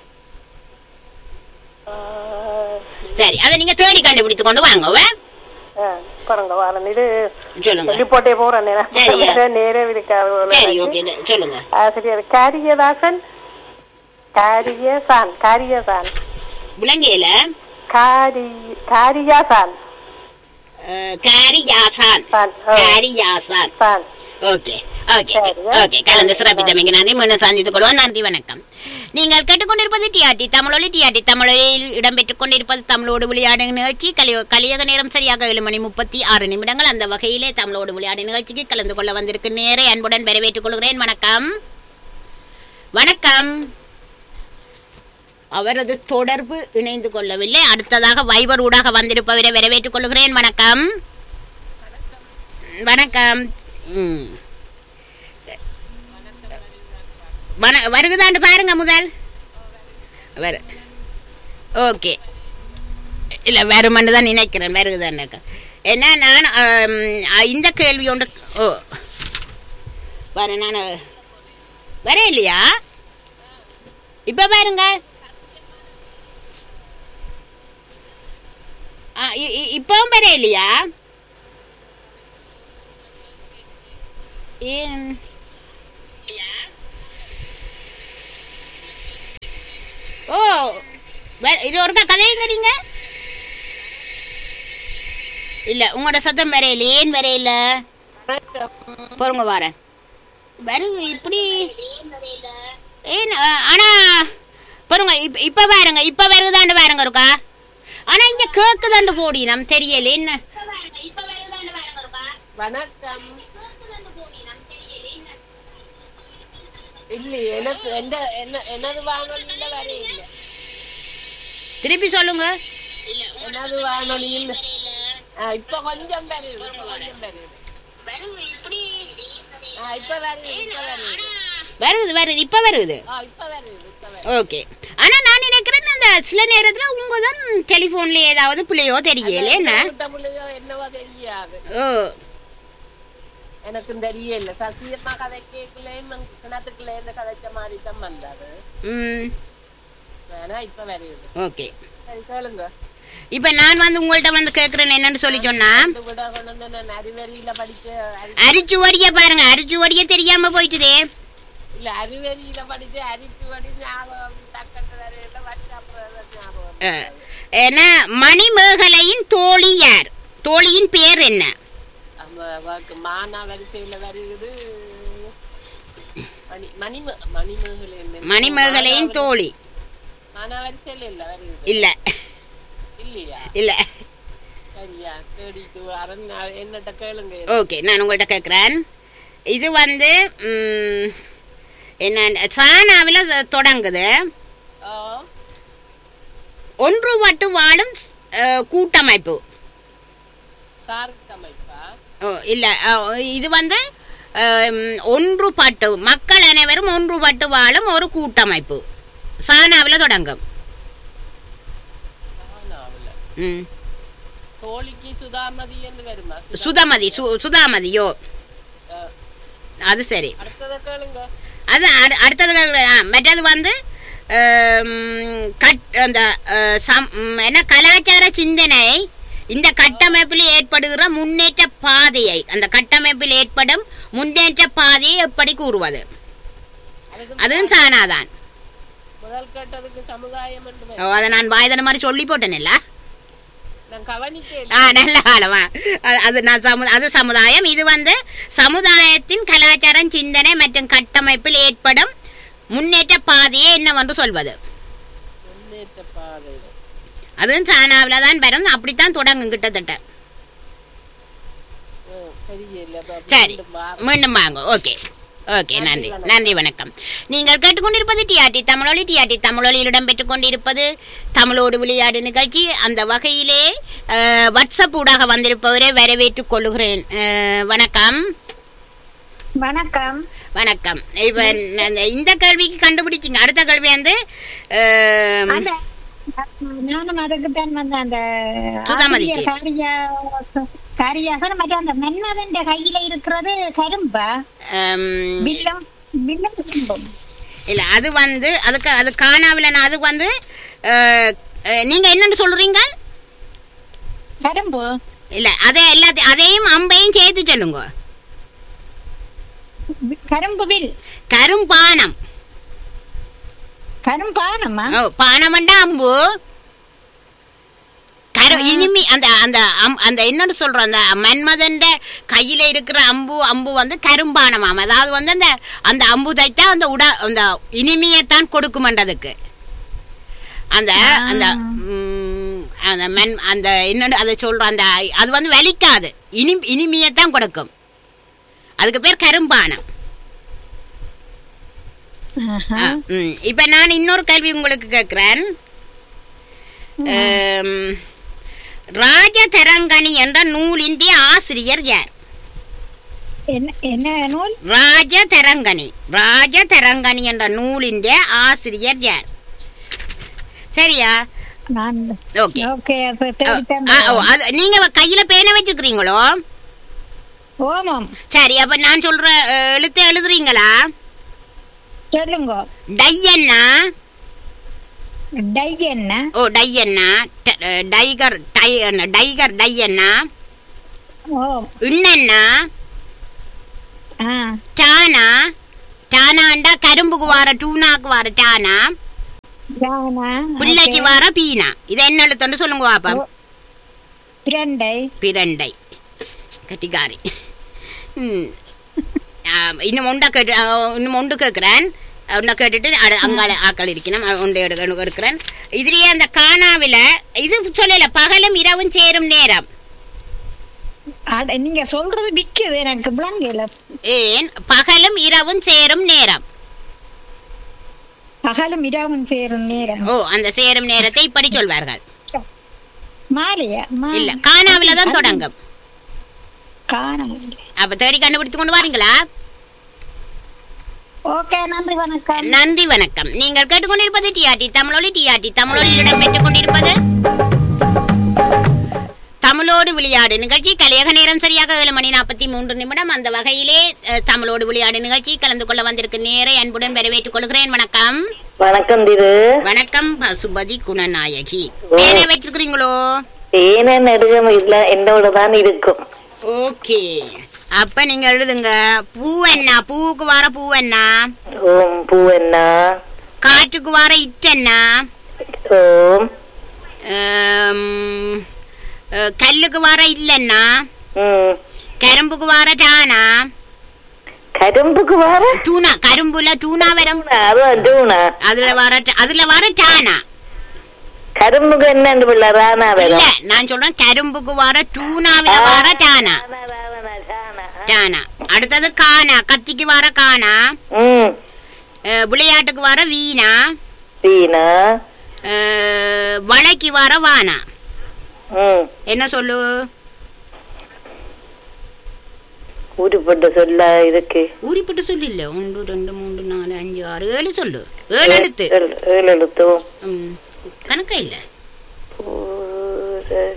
ஆ, சரி அதை நீங்க தேடி கண்டுபிடித்து கொண்டு வாங்க வே. ஆ, பாருங்க வாரன் இது சொல்லுங்க சொல்லி போட்டே போறேன் சரியா. நேரம் நேரம் இருக்காது போல சரி எனக்கு. ஓகே சொல்லுங்க ஆசிரியர் காரியதாசன் காரியசான் காரியசான் விலங்கையில காரி காரியாசான் காரியாசான் சான் ஓ, காரியாசான் சான் ஓகே ஓகே சரியா? ஓகே கலந்து சிறப்பித்தமைக்கு நன்றி மீண்டும் சந்தித்துக் கொள்வோம் நன்றி வணக்கம் நீங்கள் கேட்டுக்கொண்டிருப்பது டிஆர்டி தமிழொலி டிஆர்டி தமிழொலியில் இடம்பெற்றுக் கொண்டிருப்பது தமிழோடு விளையாடு நிகழ்ச்சி கலிய கலியக நேரம் சரியாக ஏழு மணி முப்பத்தி ஆறு நிமிடங்கள் அந்த வகையிலே தமிழோடு விளையாடு நிகழ்ச்சிக்கு கலந்து கொள்ள வந்திருக்கு நேரே அன்புடன் வரவேற்றுக் கொள்கிறேன் வணக்கம் வணக்கம் அவரது தொடர்பு இணைந்து கொள்ளவில்லை அடுத்ததாக வைபர் ஊடாக வந்திருப்பவரை வரவேற்றுக் கொள்கிறேன் வணக்கம் வணக்கம் ம். வண வருகுதாண்டு பாருங்க முதல் வரு ஓகே இல்லை வருமன்னு தான் நினைக்கிறேன் வருகுதாண்டாக்கா ஏன்னா நான் ஆம், இந்த கேள்வி ஒன்று ஓ வர நான் வர இல்லையா இப்போ பாருங்க ஆ, இ- இ- இப்பவும் வர இல்லையா ஏன் ஓ வே- இது ஒருக்கா கதையுங்க நீங்க இல்ல உங்களோட சத்தம் வரையில ஏன் வரையில பொறுங்க வரேன் வருங்க இப்படி ஏன் ஆ, ஆனா பாருங்க இப்ப இப்ப பாருங்க இப்ப வருதாண்டு பாருங்க இருக்கா ஆனா இங்க கேக்குதாண்டு போடி நம் தெரியல என்ன வணக்கம் இல்ல எனக்கு எந்த என்ன என்னது வானொலியில வர இல்ல திருப்பி சொல்லுங்க என்னது வானொலியில் ஆ, இப்ப கொஞ்சம் வருது இப்ப கொஞ்சம் வருது ஆ, இப்ப வருது இப்ப வருது வருது வருது இப்ப வருது ஆ, இப்ப வருது இப்ப வருது ஓகே ஆனா நான் நினைக்கிறேன் அந்த சில நேரத்துல உங்க தான் டெலிபோன்ல ஏதாவது பிள்ளையோ தெரியல என்ன தமிழுக என்னவோ தெரியாது ஓ எனக்கும் தெரியல சத்தியமா கதை கேட்கலையும் கிணத்துக்குள்ள கதைச்ச மாதிரி தான் வந்தது ம் வேணா இப்ப வருது ஓகே சரி கேளுங்க இப்ப நான் வந்து உங்கள்ட்ட வந்து கேக்குறேன் என்னன்னு சொல்லி சொன்னா ரெண்டு விட கொண்டு வந்து நான் அறிவெறியில படிச்ச அறி- அரிச்சுவடிய பாருங்க அரிச்சுவடிய தெரியாம போயிட்டுதே இல்ல அறிவெறியில படிச்ச அரிச்சுவடி ஞாபகம் டக்குன்னு வரையில வச்சு அப்புறம் அதை ஞாபகம் அஹ், ஏன்னா மணிமேகலையின் தோழி யார் தோழியின் பேர் என்ன நம்ம வாக்கு மானா வரிசையில வருகிறது மணி மணிம மணிமேகலை என்ன மணிமேகலையின் தோழி மானா வரிசையில இல்ல வருகிறது இல்ல இல்லையா இல்ல சரியா தேடிட்டு வரேன் நான் என்னட்ட கேளுங்க ஓகே நான் உங்கள்ட்ட கேட்குறேன் இது வந்து ம், என்ன சானாவில் தொடங்குது ஆ, ஒன்று மட்டு வாழும் அஹ், கூட்டமைப்பு சார்க் அமைப்பா ஓ இல்லை இது வந்து அம், ஒன்றுபட்டு மக்கள் அனைவரும் ஒன்றுபட்டு வாழும் ஒரு கூட்டமைப்பு சானாவில் தொடங்கும் சானாவுல ம் தோழிக்கு சுதாமதி என்று வருமா சுதா- சுதாமதி சு சுதாமதியோ ஆ, அது சரி அடுத்ததை கேளுங்க அது அடு- அடுத்தது கேக்குறது, ஆ, மற்றது வந்து ஆம், கட் அந்த ஆ, சம்- ம், என்ன கலாச்சார சிந்தனை இந்த கட்டமைப்பில் ஏற்படுகிற முன்னேற்ற பாதையை அந்த கட்டமைப்பில் ஏற்படும் முன்னேற்ற பாதையை எப்படி கூறுவது அதுக்கு அதுவும் சானாதான் முதல் கேட்டதுக்கு சமுதாயம் என்று ஓ, வரும். அதை நான் வாய்தன மாதிரி சொல்லி போட்டேன்ல நான் கவனிக்கல ஆ நல்ல காலமா அது- அது நான் சமு அது சமுதாயம் இது வந்து சமுதாயத்தின் கலாச்சாரம் சிந்தனை மற்றும் கட்டமைப்பில் ஏற்படும் முன்னேற்ற பாதையை என்னவென்று சொல்வது முன்னேற்ற பாதை அதுவும் சானாவில் தான் வரும் அப்படித்தான் தொடங்கும் கிட்டத்தட்ட ம், தெரியல அப்ப சரி மீண்டும் வா- மீண்டும் வாங்க ஓகே ஓகே நன்றி நன்றி வணக்கம் நீங்கள் கேட்டுக்கொண்டிருப்பது டிஆர்டி தமிழொலி டிஆர்டி தமிழொலியில் இடம்பெற்றுக் கொண்டிருப்பது தமிழோடு விளையாடு நிகழ்ச்சி அந்த வகையிலே அஹ், வாட்ஸ்அப் ஊடாக வந்திருப்பவரை வரவேற்றுக் கொள்ளுகிறேன் அஹ், வணக்கம் வணக்கம் வணக்கம் இப்ப அந்த இந்த கேள்விக்கு கண்டுபிடிச்சிங்க அடுத்த கேள்வி வந்து அஹ், அந்த நானும் அதுக்குத்தான் வந்து அந்த சுதாமதிக்கு. காரியா காரியாக மற்ற அந்த மன்மதன் கையில இருக்கிறது கரும்பா அம், வில்லம் வில்லம் கரும்பும் இல்ல அது வந்து அதுக்கு அது காணாவில்லை அது வந்து அஹ், அஹ், நீங்க என்னன்னு சொல்றீங்க கரும்பு இல்ல அதே எல்லாத்தையும் அதையும் அம்பையும் சேர்த்து சொல்லுங்க வி- கரும்பு வில் கரும்பானம் கரும்பானமா ஓ பானமண்டா அம்பு கரு இனிமி அந்த அந்த அம்- அந்த என்னன்னு சொல்றோம் அந்த மன்மதன்ட கையில இருக்கிற அம்பு அம்பு வந்து கரும்பானமாம் அதாவது வந்து அந்த அந்த அம்பு தைத்தா அந்த உட அந்த இனிமையத்தான் கொடுக்குமன்றதுக்கு அந்த அந்த ம், அந்த மென் அந்த என்னன்னு அதை சொல்றோம் அந்த அது வந்து வலிக்காது இனி இனிமையத்தான் கொடுக்கும் அதுக்கு பேர் கரும்பானம் ஆஹா. ஆ, ம். இப்ப நான் இன்னொரு கேள்வி உங்களுக்கு கேட்கிறேன் ஆம், ராஜதரங்கணி என்ற நூலின் ஆசிரியர் யார் என்ன என்ன நூல் ராஜதரங்கணி ராஜதரங்கணி என்ற நூலின் ஆசிரியர் யார் சரியா நான் ஓகே ஓகே அப்ப ஓ, தேடித்தான் ஆ, ஓ, அது நீங்க கையில பேனை வச்சிருக்கிறீங்களோ ஓமம் சரி அப்ப நான் சொல்ற அஹ், எழுத்து எழுதுறீங்களா சொல்லுங்க டையண்ணா டை என்ன ஓ டையண்ணா ட- அஹ், டைகர் டை என்ன, டைகர் டையண்ணா ஓ இன்னண்ணா ஆ டானா டானாண்டா கரும்புக்கு வார டூனாக்கு வார டானா யானா பிள்ளைக்கு வார பீனா இது என்ன எழுத்துன்னு சொல்லுங்க பாப்பா பிரண்டை பிரண்டை கட்டிக்காரி ம் ஆம், இன்னும் ஒண்டா கேட்டு ஆ, இன்னும் ஒன்று கேட்குறேன் ஒன்றை கேட்டுட்டு அட அங்கால ஆக்கள் இருக்கணும் ஒன்று எடுக்க எடுக்கிறேன் இதுலேயே அந்த காணாவில் இது சொல்லல பகலும் இரவும் சேரும் நேரம் அட, நீங்க சொல்றது விக்குது எனக்கு விளங்கல ஏன் பகலும் இரவும் சேரும் நேரம் பகலும் இரவும் சேரும் நேரம் ஓ அந்த சேரும் நேரத்தை இப்படி சொல்வார்கள் மாலையா மா- இல்ல காணாவில தான் தொடங்கும் காணவில்லை அப்ப தேடி கண்டுபிடித்து கொண்டு வாரீங்களா ஓகே நன்றி வணக்கம் நன்றி வணக்கம் நீங்கள் கேட்டுக்கொண்டிருப்பது டிஆர்டி தமிழொலி டிஆர்டி தமிழொலியில் இடம்பெற்றுக் கொண்டிருப்பது தமிழோடு விளையாடு நிகழ்ச்சி கலியக நேரம் சரியாக ஏழு மணி நாற்பத்தி மூன்று நிமிடம் அந்த வகையிலே அஹ், தமிழோடு விளையாடு நிகழ்ச்சி கலந்து கொள்ள வந்திருக்கு நேரை அன்புடன் வரவேற்றுக் கொள்கிறேன் வணக்கம் வணக்கம் திரு வணக்கம் பசுபதி குணநாயகி பேரை வச்சிருக்கிறீங்களோ ஏன நெடுகம் இல்ல என்னோட தான் இருக்கும் ஓகே அப்ப நீங்க எழுதுங்க பூ என்ன பூவுக்கு வர பூ என்ன ஓம் பூ என்ன காற்றுக்கு வர இட்டென்ன ஓம் ஆம், அஹ், கல்லுக்கு வர இல்லைன்னா ம் கரும்புக்கு வர டானா கரும்புக்கு வர டூனா கரும்புல டூனா வரும் அதான் டூனா அதுல வர ட- அதுல வர டானா கரும்புக்கு என்ன பிள்ளை ராணா இல்ல வரும் நான் சொல்றேன் கரும்புக்கு வர டூனாவில வர டானா டானா அடுத்தது கானா கத்திக்கு வர கானா ம் அஹ், விளையாட்டுக்கு வர வீணா வீணா அஹ், வளைக்கு வர வானா ம் என்ன சொல்லு உருப்பட்டு சொல்ல இருக்கு ஊறிப்பட்டு சொல்லு இல்ல ஒன்று ரெண்டு மூன்று நாலு அஞ்சு ஆறு ஏழு சொல்லு ஏழு எழுத்து ஏழு ஏழு எழுத்தும் ம், கணக்கே இல்ல ஊர-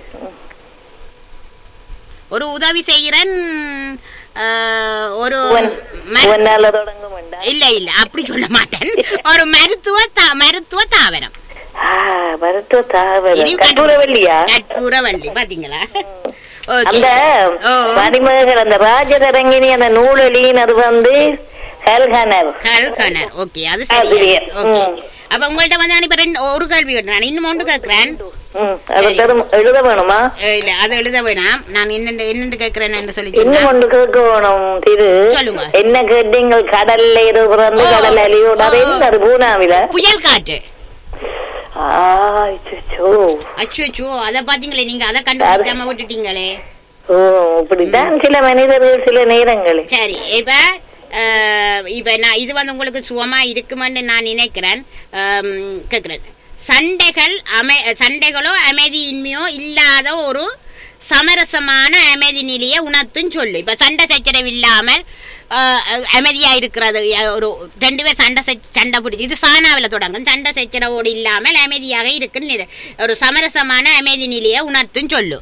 ஒரு உதவி செய்கிறேன் அஹ், ஒரு உவன்- மரு- உவனால தொடங்கும் வேண்டா இல்ல இல்ல அப்படி சொல்ல மாட்டேன் ஒரு மருத்துவ தா- மருத்துவ தாவரம் ஆ, மருத்துவ தாவரம் இனியும் கற்பூரவல்லியா கற்பூரவள்ளி பாத்தீங்களா ஓகே அந்த ஓ. மணிமேகல் அந்த ராஜதரங்கினி அந்த நூலொலியின் அது வந்து ஹெல்கனர் கல்கனர் ஓகே அது அது சரி வேறு. ஓகே ம். அப்ப உங்கள்ட்ட வந்து நான் இப்ப ரெண்டு ஒரு கேள்வி கேட்டேன் இன்னும் ஒன்று கேட்கிறேன் ம், அது தரும் எழுத வேணுமா அஹ் இல்ல அது எழுத வேணாம் நான் என்னென்று என்னென்று கேட்கிறேன் என்று சொல்லி இன்னும் சொன்னா ஒன்று கேட்க வேணும் திரு சொல்லுங்க. என்ன கேட்டீங்க கடல்ல ஏதோ பிறந்து ஓ. கடல் அழியோட அது ஓ. என்ன அது பூனாவில புயல் காற்று ஆ, அச்சச்சோ. அச்சோ அத பாத்தீங்களே நீங்க அதை கண்டுபிடிக்காம விட்டுட்டீங்களே ஓ இப்படித்தான் சில மனிதர்கள் சில நேரங்களில் சரி இப்ப அஹ், இப்ப நான் இது வந்து உங்களுக்கு சுகமா இருக்குமென்னு நான் நினைக்கிறேன் அம், கேக்குறது சண்டைகள் அமை சண்டைகளோ அமைதியின்மையோ இல்லாத ஒரு சமரசமான அமைதி நிலையை உணர்த்துன்னு சொல்லு இப்ப சண்டை சச்சரவு இல்லாமல் அஹ், அமைதியா இருக்கிறது அஹ், ஒரு ரெண்டு பேர் சண்டை சச்ச- சண்டை பிடிச்சி இது சானாவில் தொடங்கும் சண்டை சச்சரவோடு இல்லாமல் அமைதியாக இருக்குன்னு நிலை. ஒரு சமரசமான அமைதி நிலையை உணர்த்துன்னு சொல்லு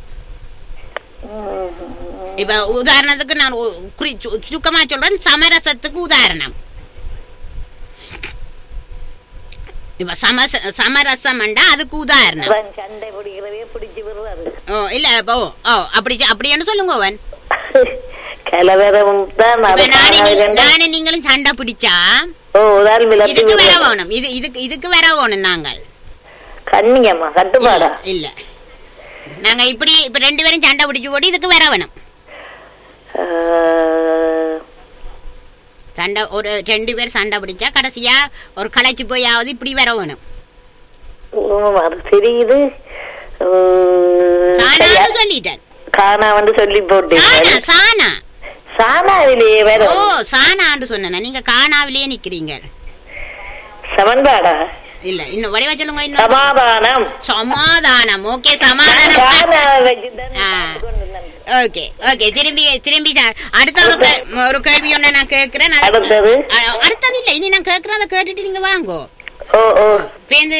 இப்ப உதாரணத்துக்கு நான் ஒ- குறி- சு- சுருக்கமா சொல்றேன் சமரசத்துக்கு உதாரணம் இப்ப சமச சமரசம்ண்டா அதுக்கு உதாரணம் அதான் சண்டை பிடிக்கிறதே பிடிச்சு விடுறது ஓ இல்ல இப்போ ஓ அப்படி அப்படின்னு சொல்லுங்க அவன் கலவரம் தான் இப்ப அது நானே நீங்க- காணாதுன்னா- நானே நீங்களும் சண்டை பிடிச்சா ஓ உதால் விளக்கு இதுக்கு வர வேணும் இது இதுக்கு இதுக்கு வர வேணும் நாங்கள் கண்ணியம்மா கட்டுப்பாடா இல்ல நாங்க இப்படி இப்ப ரெண்டு பேரும் சண்டை பிடிச்சு ஓடி இதுக்கு வர வேணும் ஆ, சண்டை ஒரு ரெண்டு பேர் சண்டை பிடிச்சா கடைசியா ஒரு களைச்சு போயாவது இப்படி வர வேணும் ஓ, அது தெரியுது ஓ, சரியா? சாணான்னு சொல்லிட்டேன் காணா வந்து சொல்லி போட்டீங்க சானா சானா சாணாவிலேயே ஓ வரும் சானான்னு சொன்னேன் நீங்க காணாவிலேயே நிக்கிறீங்க சமன்பாடா இல்ல இன்னும் வடிவா சொல்லுங்க இன்னும் சமாதானம் சமாதானம் ஓகே சமாதானம் காணாவை வச்சுதான் ஆ. கொண்டு வந்தேன். ஓகே ஓகே திரும்பி திரும்பி ச- அடுத்த ஒரு கே- ஒரு கேள்வி ஒண்ணு நான் கேட்கிறேன் அது- அடுத்தது? அ- அடுத்தது இல்ல இனி நான் கேட்கிறேன் அதை கேட்டுட்டு நீங்க வாங்கோ ஓ ஓ பேந்து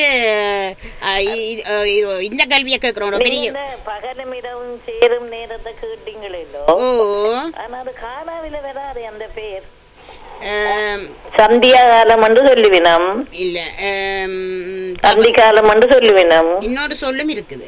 இந்த கேள்வியை கேட்கிறோம் ஒரு பெரிய நீங்க பகலும் இரவும் சேரும் நேரத்தை கேட்டீங்களோ ஓ ஆனா அது காணாவில வராது அந்த பேர் ஆம், சந்தியா காலம் என்று சொல்லுவினம் இல்ல ஆம், சந்தி காலம் என்று சொல்லுவினம் இன்னொரு சொல்லும் இருக்குது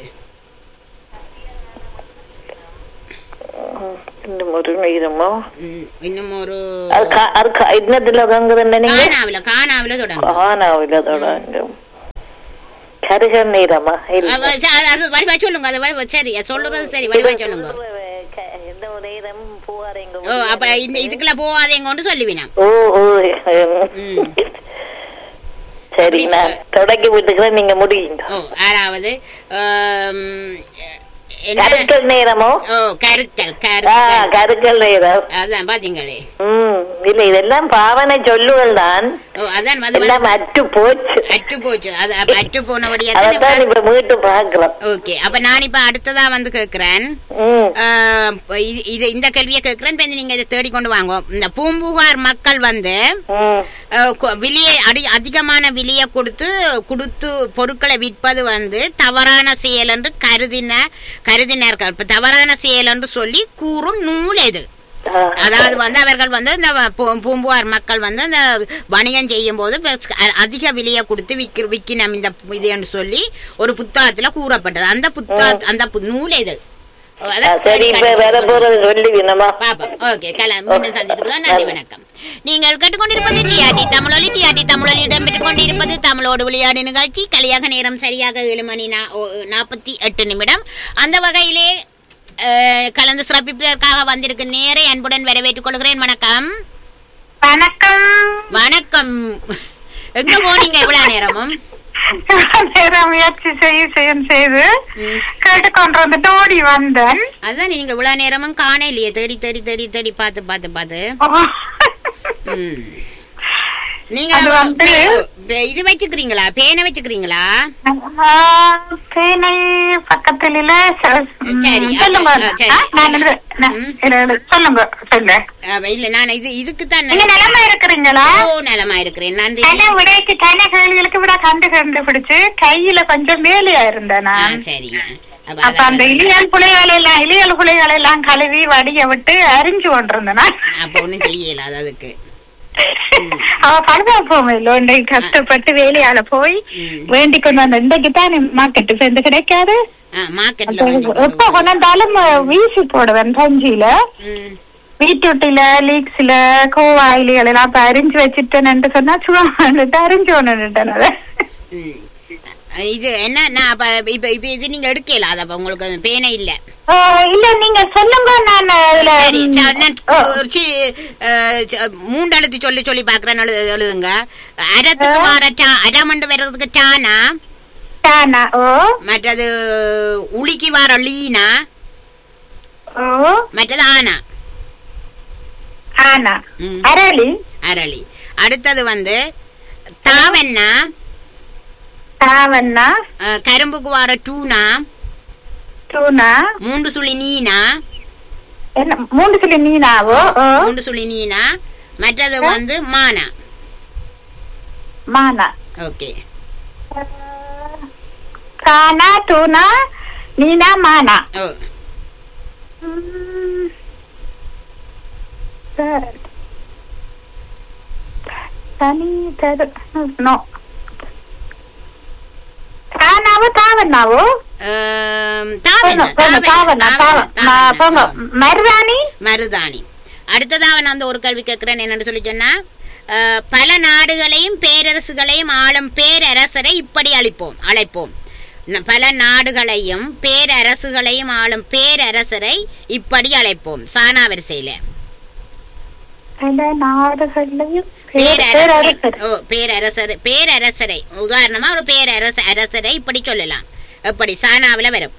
இன்னும் ஒரு நேரமோ ம், இன்னும் ஒரு அது கா- அது கா- இன்னத்துல தங்குதுன்னு நீங்க காணாவில காணாவில தொடங்கும் காணாவில தொடங்கும் கருக நேரமா இல்ல. அவ- ச- அது- அது வடிவா சொல்லுங்க அது வடிவா சரி அது சொல்றது சரி வடிவா சொல்லுங்க க- எந்த ஒரு நேரம் போவாரேங்க ஓ அப்ப இந்த இதுக்குள்ள போகாதேங்க கொண்டு சொல்லுவினா ஓ ஓ ம். சரி நான் தொடக்கி விட்டுக்கிறேன் நீங்க முடியுங்க ஓ ஆறாவது ஆம், என்ன கருக்கல் நேரமோ ஓ கருக்கல் ஆ கருக்கல் கருக்கல் நேரம் அதான் பாத்தீங்களே ம் இல்ல இதெல்லாம் பாவனை சொல்லுவல் தான் ஓ அதான் வந்து எல்லாம் அற்று போச்சு அற்று போச்சு அது அப்ப அற்று போனபடியா அதான் இப்ப மீட்டு பாக்குறோம் ஓகே அப்ப நான் இப்ப அடுத்ததா வந்து கேக்குறேன் ம் ஆஹ் இப்ப இது இது இந்த கேள்வியை கேட்கிறேன் இப்ப நீங்க இதை தேடிக்கொண்டு வாங்க இந்த பூம்புகார் மக்கள் வந்து ம் அஹ், கொ- விலையை அடி அதிகமான விலையை கொடுத்து கொடுத்து பொருட்களை விற்பது வந்து தவறான செயல் என்று கருதின கருதினார்கள் இப்ப தவறான செயல் என்று சொல்லி கூறும் நூல் எது அதாவது வந்து அவர்கள் வந்து இந்த பூ- பூம்புகார் மக்கள் வந்து அந்த வணிகம் செய்யும் போது பெ- அ- அதிக விலையை கொடுத்து விற்க விற்கினம் இந்த இது என்று சொல்லி ஒரு புத்தகத்துல கூறப்பட்டது அந்த புத்தக அந்த பு- நூல் எது அதை சரி இப்ப வர போறது சொல்லி வினமா பாப்போம் ஓகே கல மீண்டும் சந்தித்துக்கலாம் நன்றி வணக்கம் நீங்கள் கேட்டுக்கொண்டிருப்பது டிஆர்டி தமிழொலி டிஆர்டி தமிழொலி இடம்பெற்றுக் கொண்டிருப்பது தமிழோடு விளையாடு நிகழ்ச்சி கலியாக நேரம் சரியாக ஏழு மணி நா- ஓ, நாற்பத்தி எட்டு நிமிடம் அந்த வகையிலே அஹ், கலந்து சிறப்பிப்பதற்காக வந்திருக்கு நேரை அன்புடன் வரவேற்றுக் கொள்கிறேன் வணக்கம் வணக்கம் வணக்கம் எங்க போனீங்க இவ்வளவு நேரமும் நேரம் முயற்சி செய்ய செய்யும் செய்து ம். கேட்டுக்கொண்டு வந்துட்டு ஓடி வந்தேன் அதான் நீங்க இவ்வளவு நேரமும் காணலையே தேடி தேடி தேடி தேடி பார்த்து பார்த்து பார்த்து ம். நீங்க அது வந்து- பே- பே- இது வச்சுக்கிறீங்களா பேனை வச்சுக்கிறீங்களா ஆஹ், பேனை பக்கத்துல இல்ல ச- ம், சரி, சொல்லுங்க அப்ப, ஆ, சரி. ஆ, நான் எழுது- நான் ம். எழுது. சொல்லுங்க சொல்லு அஹ், இல்ல நான் இது இதுக்கு தான் நீங்க நிலமா இருக்கிறீங்களா ஓ நலமா இருக்கிறேன் நன்றி கன விடைக்கு கன கேள்விகளுக்கு விட கண்டு கண்டுபிடிச்சு கையில கொஞ்சம் வேலையா இருந்தேன் ஆ, நான் சரி அப்ப அப்ப அந்த அதான் இலியல் புலிகளை எல்லாம் இலியல் புலிகளை எல்லாம் கழுவி வடிய விட்டு அரிஞ்சு கொண்டிருந்தேன் நான். அப்ப ஒண்ணும் செய்யல அது அதுக்கு அவ பழுதா போவேன் லோண்டை கஷ்டப்பட்டு வேலையால போய் ம். வேண்டிக் கொண்டு வந்த இன்றைக்கு தான் மார்க்கெட்டு சேர்ந்து கிடைக்காது மார்க்கெட்ல அப்ப வாங்கி கொண்டு எப்ப கொண்டாந்தாலும் வீசி போடுவேன் பஞ்சியில ம். வீட்டுட்டில லீக்ஸ்ல கோவாயிலிகள் எல்லாம் அப்ப அரிஞ்சு வச்சுட்டேன்னு சொன்னா சும்மா அரிஞ்சு ஒண்ணுட்டேன் அதை ம். இது என்ன நான் அப்ப இப்ப இப்ப இது நீங்க எடுக்கல அது அப்ப உங்களுக்கு அந்த பேனை இல்ல ஆ, இல்ல நீங்க சொல்லுங்க நான் அதுல சரி ச- நான் ஓ, ஒரு சி- அஹ், ச- மூன்று எழுத்து சொல்லி சொல்லி பாக்குறேன் எழுது- எழுதுங்க அரத்துக்கு வர டா அரமண்டு வர்றதுக்கு டானா தானா ஓ மற்றது உளிக்கு வர லீனா ஓ மற்றது ஆனா ஆனா ம். அரளி அரளி அடுத்தது வந்து தாவண்ணா தாவண்ணா அஹ், கரும்புக்கு வர டூனா தூணா மூன்று சுழி நீனா என்ன மூன்று சொல்லி மீனாவோ ஓ மூன்று சுழி நீனா மற்றது வந்து மானா மானா ஓகே கானா தூணா மீனா மானா ஓ ம். த- தனி தரு நோ கானாவோ தாவண்ணாவோ அஹ், தாவண்ணா, போங்க, போங்க, தாவண்ணா, தாவண்ணா, தாவ- தாவண்ணா, நான் போங்க. தாவண்ணா. மருதாணி மருதாணி அடுத்ததாக நான் வந்து ஒரு கேள்வி கேட்கிறேன் என்னன்னு சொல்லி சொன்னா அஹ், பல நாடுகளையும் பேரரசுகளையும் ஆளும் பேரரசரை இப்படி அழைப்போம் அழைப்போம் ந- பல நாடுகளையும் பேரரசுகளையும் ஆளும் பேரரசரை இப்படி அழைப்போம் சானா வரிசையில பல நாடுகள்லயும் பேரரசர் பேரரசர் ஓ பேரரசர் பேரரசரை உதாரணமா ஒரு பேரரச அரசரை இப்படி சொல்லலாம் எப்படி சானாவில வரும்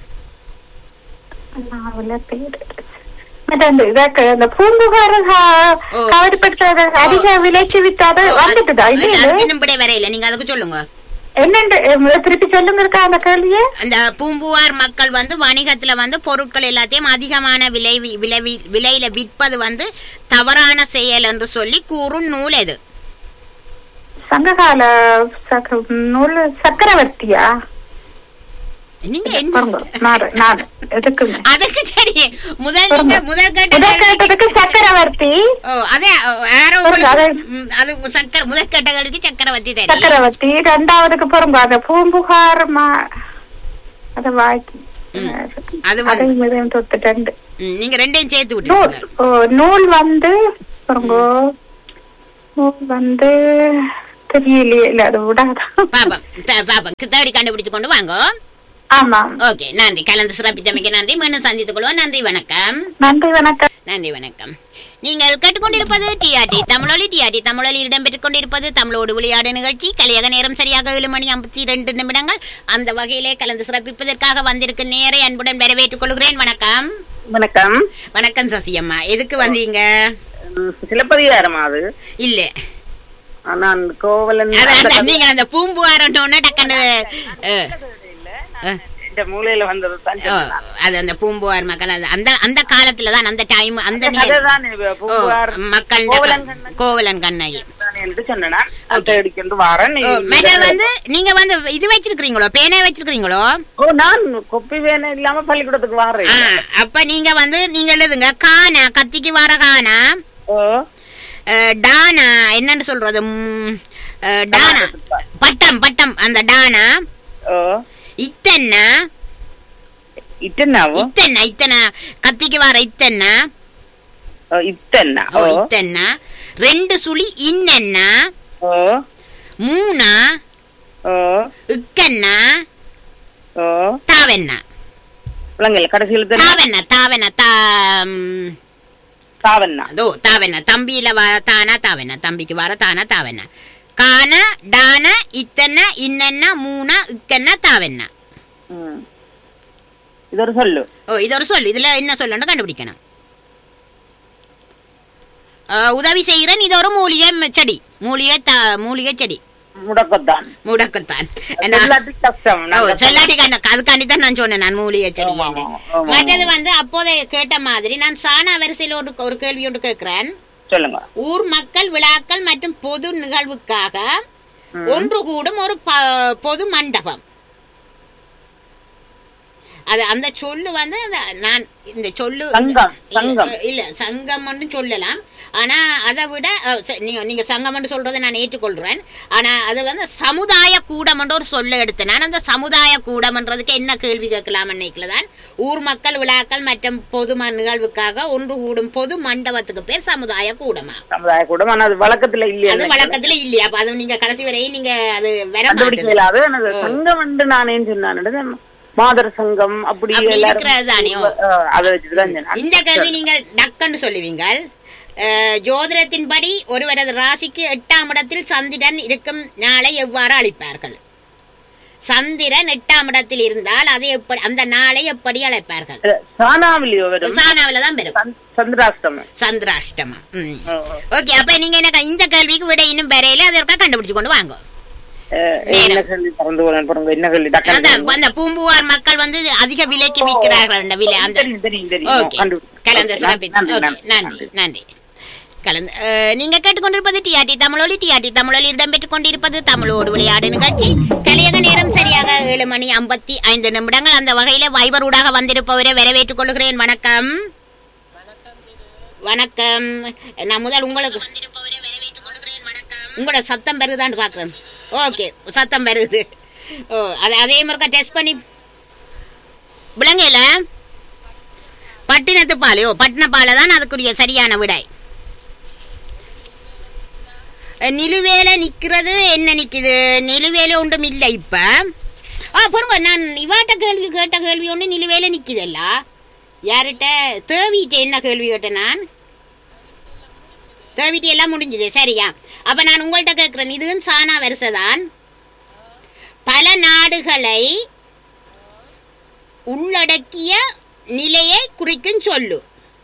நாவல பேரரசர். மற்ற அந்த இதற்கு அந்த பூம்புகார் ஓ. கவர்படுத்த அதிக விலைக்கு வித்தாத வந்துட்டுதா அது- இல்ல அதுக்கு இன்னும் விடை வரையில நீங்க அதுக்கு சொல்லுங்க என்னண்டு எம், திருப்பி சொல்லுங்க இருக்கா அந்த கேள்விய அந்த பூம்புவார் மக்கள் வந்து வணிகத்துல வந்து பொருட்கள் எல்லாத்தையும் அதிகமான விலை வி- விலை வி- விலையில விற்பது வந்து தவறான செயல் என்று சொல்லி கூறும் நூல் எது சங்ககால சக- நூல் சக்கரவர்த்தியா நீங்க என்ன பாருங்க, நாடு நாடு எதுக்குமே அதுக்கு சரி முதல் நீங்க முதல் கேட்ட முதல் கேள்விக்கு- கேட்டதுக்கு சக்கரவர்த்தி ஓ அதே ஓ, யாரோ பாருங்க, அதை- உங்களுக்கு- ம், அது உங்க சக்கர முதல் கேட்ட கேள்விக்கு சக்கரவர்த்தி தெரியும் சக்கரவர்த்தி ரெண்டாவதுக்கு பாருங்க அந்த பூம்புகார் மா அத வாய்க்கு அது வந்து அதையும் இதையும் தொட்டு ரெண்டு ம், நீங்க ரெண்டையும் சேர்த்து நூல் விட்டுருங்க ஓ, நூல் வந்து பாருங்க நூல் வந்து தெரியலையே இல்ல அது விடாதான் பாப்போம் த- பாப்போம் தேடி கண்டுபிடிச்சு கொண்டு வாங்க ஆமா ஓகே நன்றி கலந்து சிறப்பித்தமைக்கு நன்றி மீண்டும் சந்தித்துக் கொள்வோம் நன்றி வணக்கம் நன்றி வணக்கம் நன்றி வணக்கம் நீங்கள் கேட்டுக்கொண்டிருப்பது டிஆர்டி தமிழொலி டிஆர்டி தமிழொலி இடம்பெற்றுக் கொண்டிருப்பது தமிழோடு விளையாடு நிகழ்ச்சி கலியக நேரம் சரியாக ஏழு மணி ஐம்பத்தி ரெண்டு நிமிடங்கள் அந்த வகையிலே கலந்து சிறப்பிப்பதற்காக வந்திருக்கும் நேரை அன்புடன் வரவேற்றுக் கொள்கிறேன் வணக்கம் வணக்கம் வணக்கம் சசியம்மா எதுக்கு வந்தீங்க ம், சிலப்பதிகாரமா அது இல்ல நான் கோவலன் அது அந்த நீங்க அந்த பூம்புவாரன்னொன்னு டக்குன்னு அஹ், அஹ், இந்த மூலையில வந்தது தான் ஓ, அது அந்த பூம்புவார் மக்கள் அது அந்த அந்த காலத்துல தான் அந்த டைம் அந்த நேரம் அதுதான் ஓ, பூம்புகார் மக்கள் கோவலன் கண்ணகி. கோவலன் கண்ணகி தானே என்று சொன்னேன் அந்த தேடிக்கொண்டு வரேன் ஓ, மேடம் வந்து நீங்க வந்து இது வச்சிருக்கீங்களோ பேனை வச்சிருக்கீங்களோ ஓ நான் கொப்பி வேணும் இல்லாம பள்ளிக்கூடத்துக்கு ஆ, வரேன் அப்ப நீங்க வந்து நீங்க எழுதுங்க கானா கத்திக்கு வர கானா ஓ அஹ், டானா என்னன்னு சொல்றது ம், அஹ், டானா பட்டம் பட்டம் அந்த டானா ஓ இத்தன்னா இத்தனாவோ இத்தன்னா இத்தனை கத்திக்கு வர இத்தன்னா ஓ இத்தனா ஓ ஓ இத்தன்னா ரெண்டு சுழி இன்னன்னா ஓ மூணா ஓ இக்கன்னா ஓ தாவென்னா விளங்கல கடைசியில் தான் தாவென்னா தாவென்னா தா ம், சாவண்ணா அதோ தாவென்னா தம்பியில வர தானா தாவென்னா தம்பிக்கு வர தானா தாவென்னா கான டான இத்தனை இன்னன்னா மூணா இக்கன்னா தாவென்னா ம். இது ஒரு சொல்லு ஓ இது ஒரு சொல் இதுல என்ன சொல்லணும் கண்டுபிடிக்கணும் அஹ், உதவி செய்கிறேன் இது ஒரு மூலிகை ம- செடி மூலிகை த மூலிகை செடி முடக்கத்தான் முடக்கத்தான் எல்லாத்துக்கும் கஷ்டம் நாங்க சொல்லாட்டி கண்ண அதுக்காண்டி தான் நான் சொன்னேன் நான் மூலிகை செடி ஆமா, என்று. ஆமா, ஆமா. மற்றது வந்து அப்போதே கேட்ட மாதிரி நான் சானா வரிசையில் ஒரு ஒரு கேள்வி ஒன்று கேட்கிறேன் சொல்லுங்க ஊர் மக்கள் விழாக்கள் மற்றும் பொது நிகழ்வுக்காக ஒன்று கூடும் ஒரு ப- பொது மண்டபம் அது அந்த சொல்லு வந்து அந்த நான் இந்த சொல்லு சங்கம், இல்ல, சங்கம். இல்ல சங்கம்னு சொல்லலாம் ஆனா அதை விட அஹ், ச- நீங்க நீங்க சங்கம்னு சொல்றதை நான் ஏற்றுக்கொள்றேன் ஆனா அது வந்து சமுதாய கூடம்ன்ற ஒரு சொல்ல எடுத்தேன் நான் அந்த சமுதாய கூடம்ன்றதுக்கு என்ன கேள்வி கேட்கலாம் தான் ஊர் மக்கள் விழாக்கள் மற்றும் பொது ம- நிகழ்வுக்காக ஒன்று கூடும் பொது மண்டபத்துக்கு பேர் சமுதாய கூடமா சமுதாய கூட ஆனா அது வழக்கத்துல இல்லையா அது வழக்கத்துல இல்லையா அப்ப அது நீங்க கடைசி வரையும் நீங்க அது வர கண்டுபிடிக்க மாட்டேது இயலாது எனக்கு சங்கம் வந்து நான் ஏன் சொன்னேன் மாதர் சங்கம் அப்படி அப்படி எல்லாரும் இருக்கிறது தானே? அஹ், அதை வச்சுதான் சொன்னேன். இந்த கேள்வி நீங்கள் டக்குன்னு சொல்லுவீங்க அஹ், ஜோதிடத்தின்படி ஒருவரது ராசிக்கு எட்டாம் இடத்தில் சந்திரன் இருக்கும் நாளை எவ்வாறு அழைப்பார்கள் சந்திரன் எட்டாம் இடத்தில் இருந்தால் அதை எப்படி அந்த நாளை எப்படி அழைப்பார்கள் அஹ், சானாவிலியோ வரும் சானாவில தான் பெறும் சந்த்- சந்திராஷ்டமம் சந்திராஷ்டமம் ம். ஓ, ஓ. ஓகே அப்ப நீங்க எனக்கு இந்த கேள்விக்கு விட இன்னும் பெறையில அதற்காக கண்டுபிடிச்சு கொண்டு வாங்க அஹ், என்ன சொல்லி திறந்து போறேன் பாருங்க என்ன சொல்லி டக்குனு அந்த அந்த பூம்புவார் மக்கள் வந்து அதிக விலைக்கு விற்கிறார்கள் அந்த விலை அந்த தெரியும் தெரியும் தெரியும் ஓகே கண்டுபிடிச்சேன். கலந்து ஓகே, சிறப்பி நன்றி, ஓகே, நன்றி, நன்றி நன்றி கலந்து அஹ், நீங்க கேட்டுக்கொண்டிருப்பது டிஆர்டி தமிழொலி டிஆர்டி தமிழொலி இடம்பெற்றுக் கொண்டிருப்பது தமிழோடு விளையாடு நிகழ்ச்சி கலியக நேரம் சரியாக ஏழு மணி ஐம்பத்தி ஐந்து நிமிடங்கள் அந்த வகையில வைபர் ஊடாக வந்திருப்பவரை வரவேற்றுக் கொள்கிறேன் வணக்கம் வணக்கம் நான் முதல் உங்களுக்கு உங்களோட சத்தம் பெருதான்னு பார்க்குறேன் ஓகே சத்தம் பெருகுது ஓ அது அதே மாதிரி டெஸ்ட் பண்ணி விலங்கையில் பட்டினத்து பால் ஓ பட்டின பாலை தான் அதுக்குரிய சரியான விடை அஹ், நிலுவேல நிக்கிறது என்ன நிக்குது நிலுவேல ஒன்றும் இல்லை இப்ப ஆ பாருங்க நான் இவாட்ட கேள்வி கேட்ட கேள்வி ஒன்று நிலுவேல நிக்குதல்ல யார்கிட்ட தேவிட்ட என்ன கேள்வி கேட்டேன் நான் தேவிட்டு எல்லாம் முடிஞ்சுது சரியா அப்ப நான் உங்கள்கிட்ட கேட்கிறேன் இதுவும் சானா வரிசைதான் பல நாடுகளை உள்ளடக்கிய நிலையை குறிக்கும் சொல்லு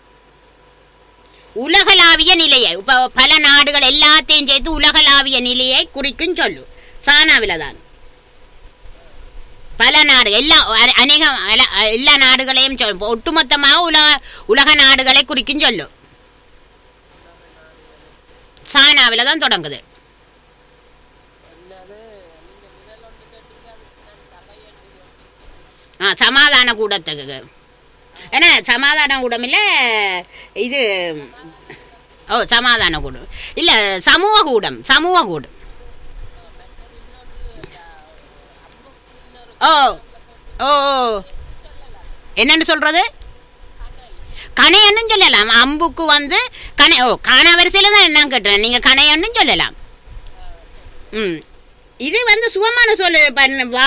உலகளாவிய நிலையை இப்ப பல நாடுகள் எல்லாத்தையும் சேர்த்து உலகளாவிய நிலையை குறிக்கும் சொல்லு சானாவில தான் பல நாடு எல்லா அ- அநேக அல- எல்லா நாடுகளையும் சொல் இப்ப ஒட்டுமொத்தமாக உலக உலக நாடுகளை குறிக்கும் சொல்லு சானாவில தான் தொடங்குது ஆ சமாதான கூடத்துக்கு ஏன்னா சமாதான கூடம் இல்லை இது ஓ சமாதான கூடம் இல்லை சமூக கூடம் சமூக கூடம் ஓ ஓ ஓ. என்னன்னு சொல்றது கணையன்னு சொல்லலாம் அம்புக்கு வந்து கணை ஓ காணா வரிசையில் தான் என்ன கேட்டேன் நீங்கள் கணையன்னு சொல்லலாம் ம் இது வந்து சுகமான சொல்லு பண்ண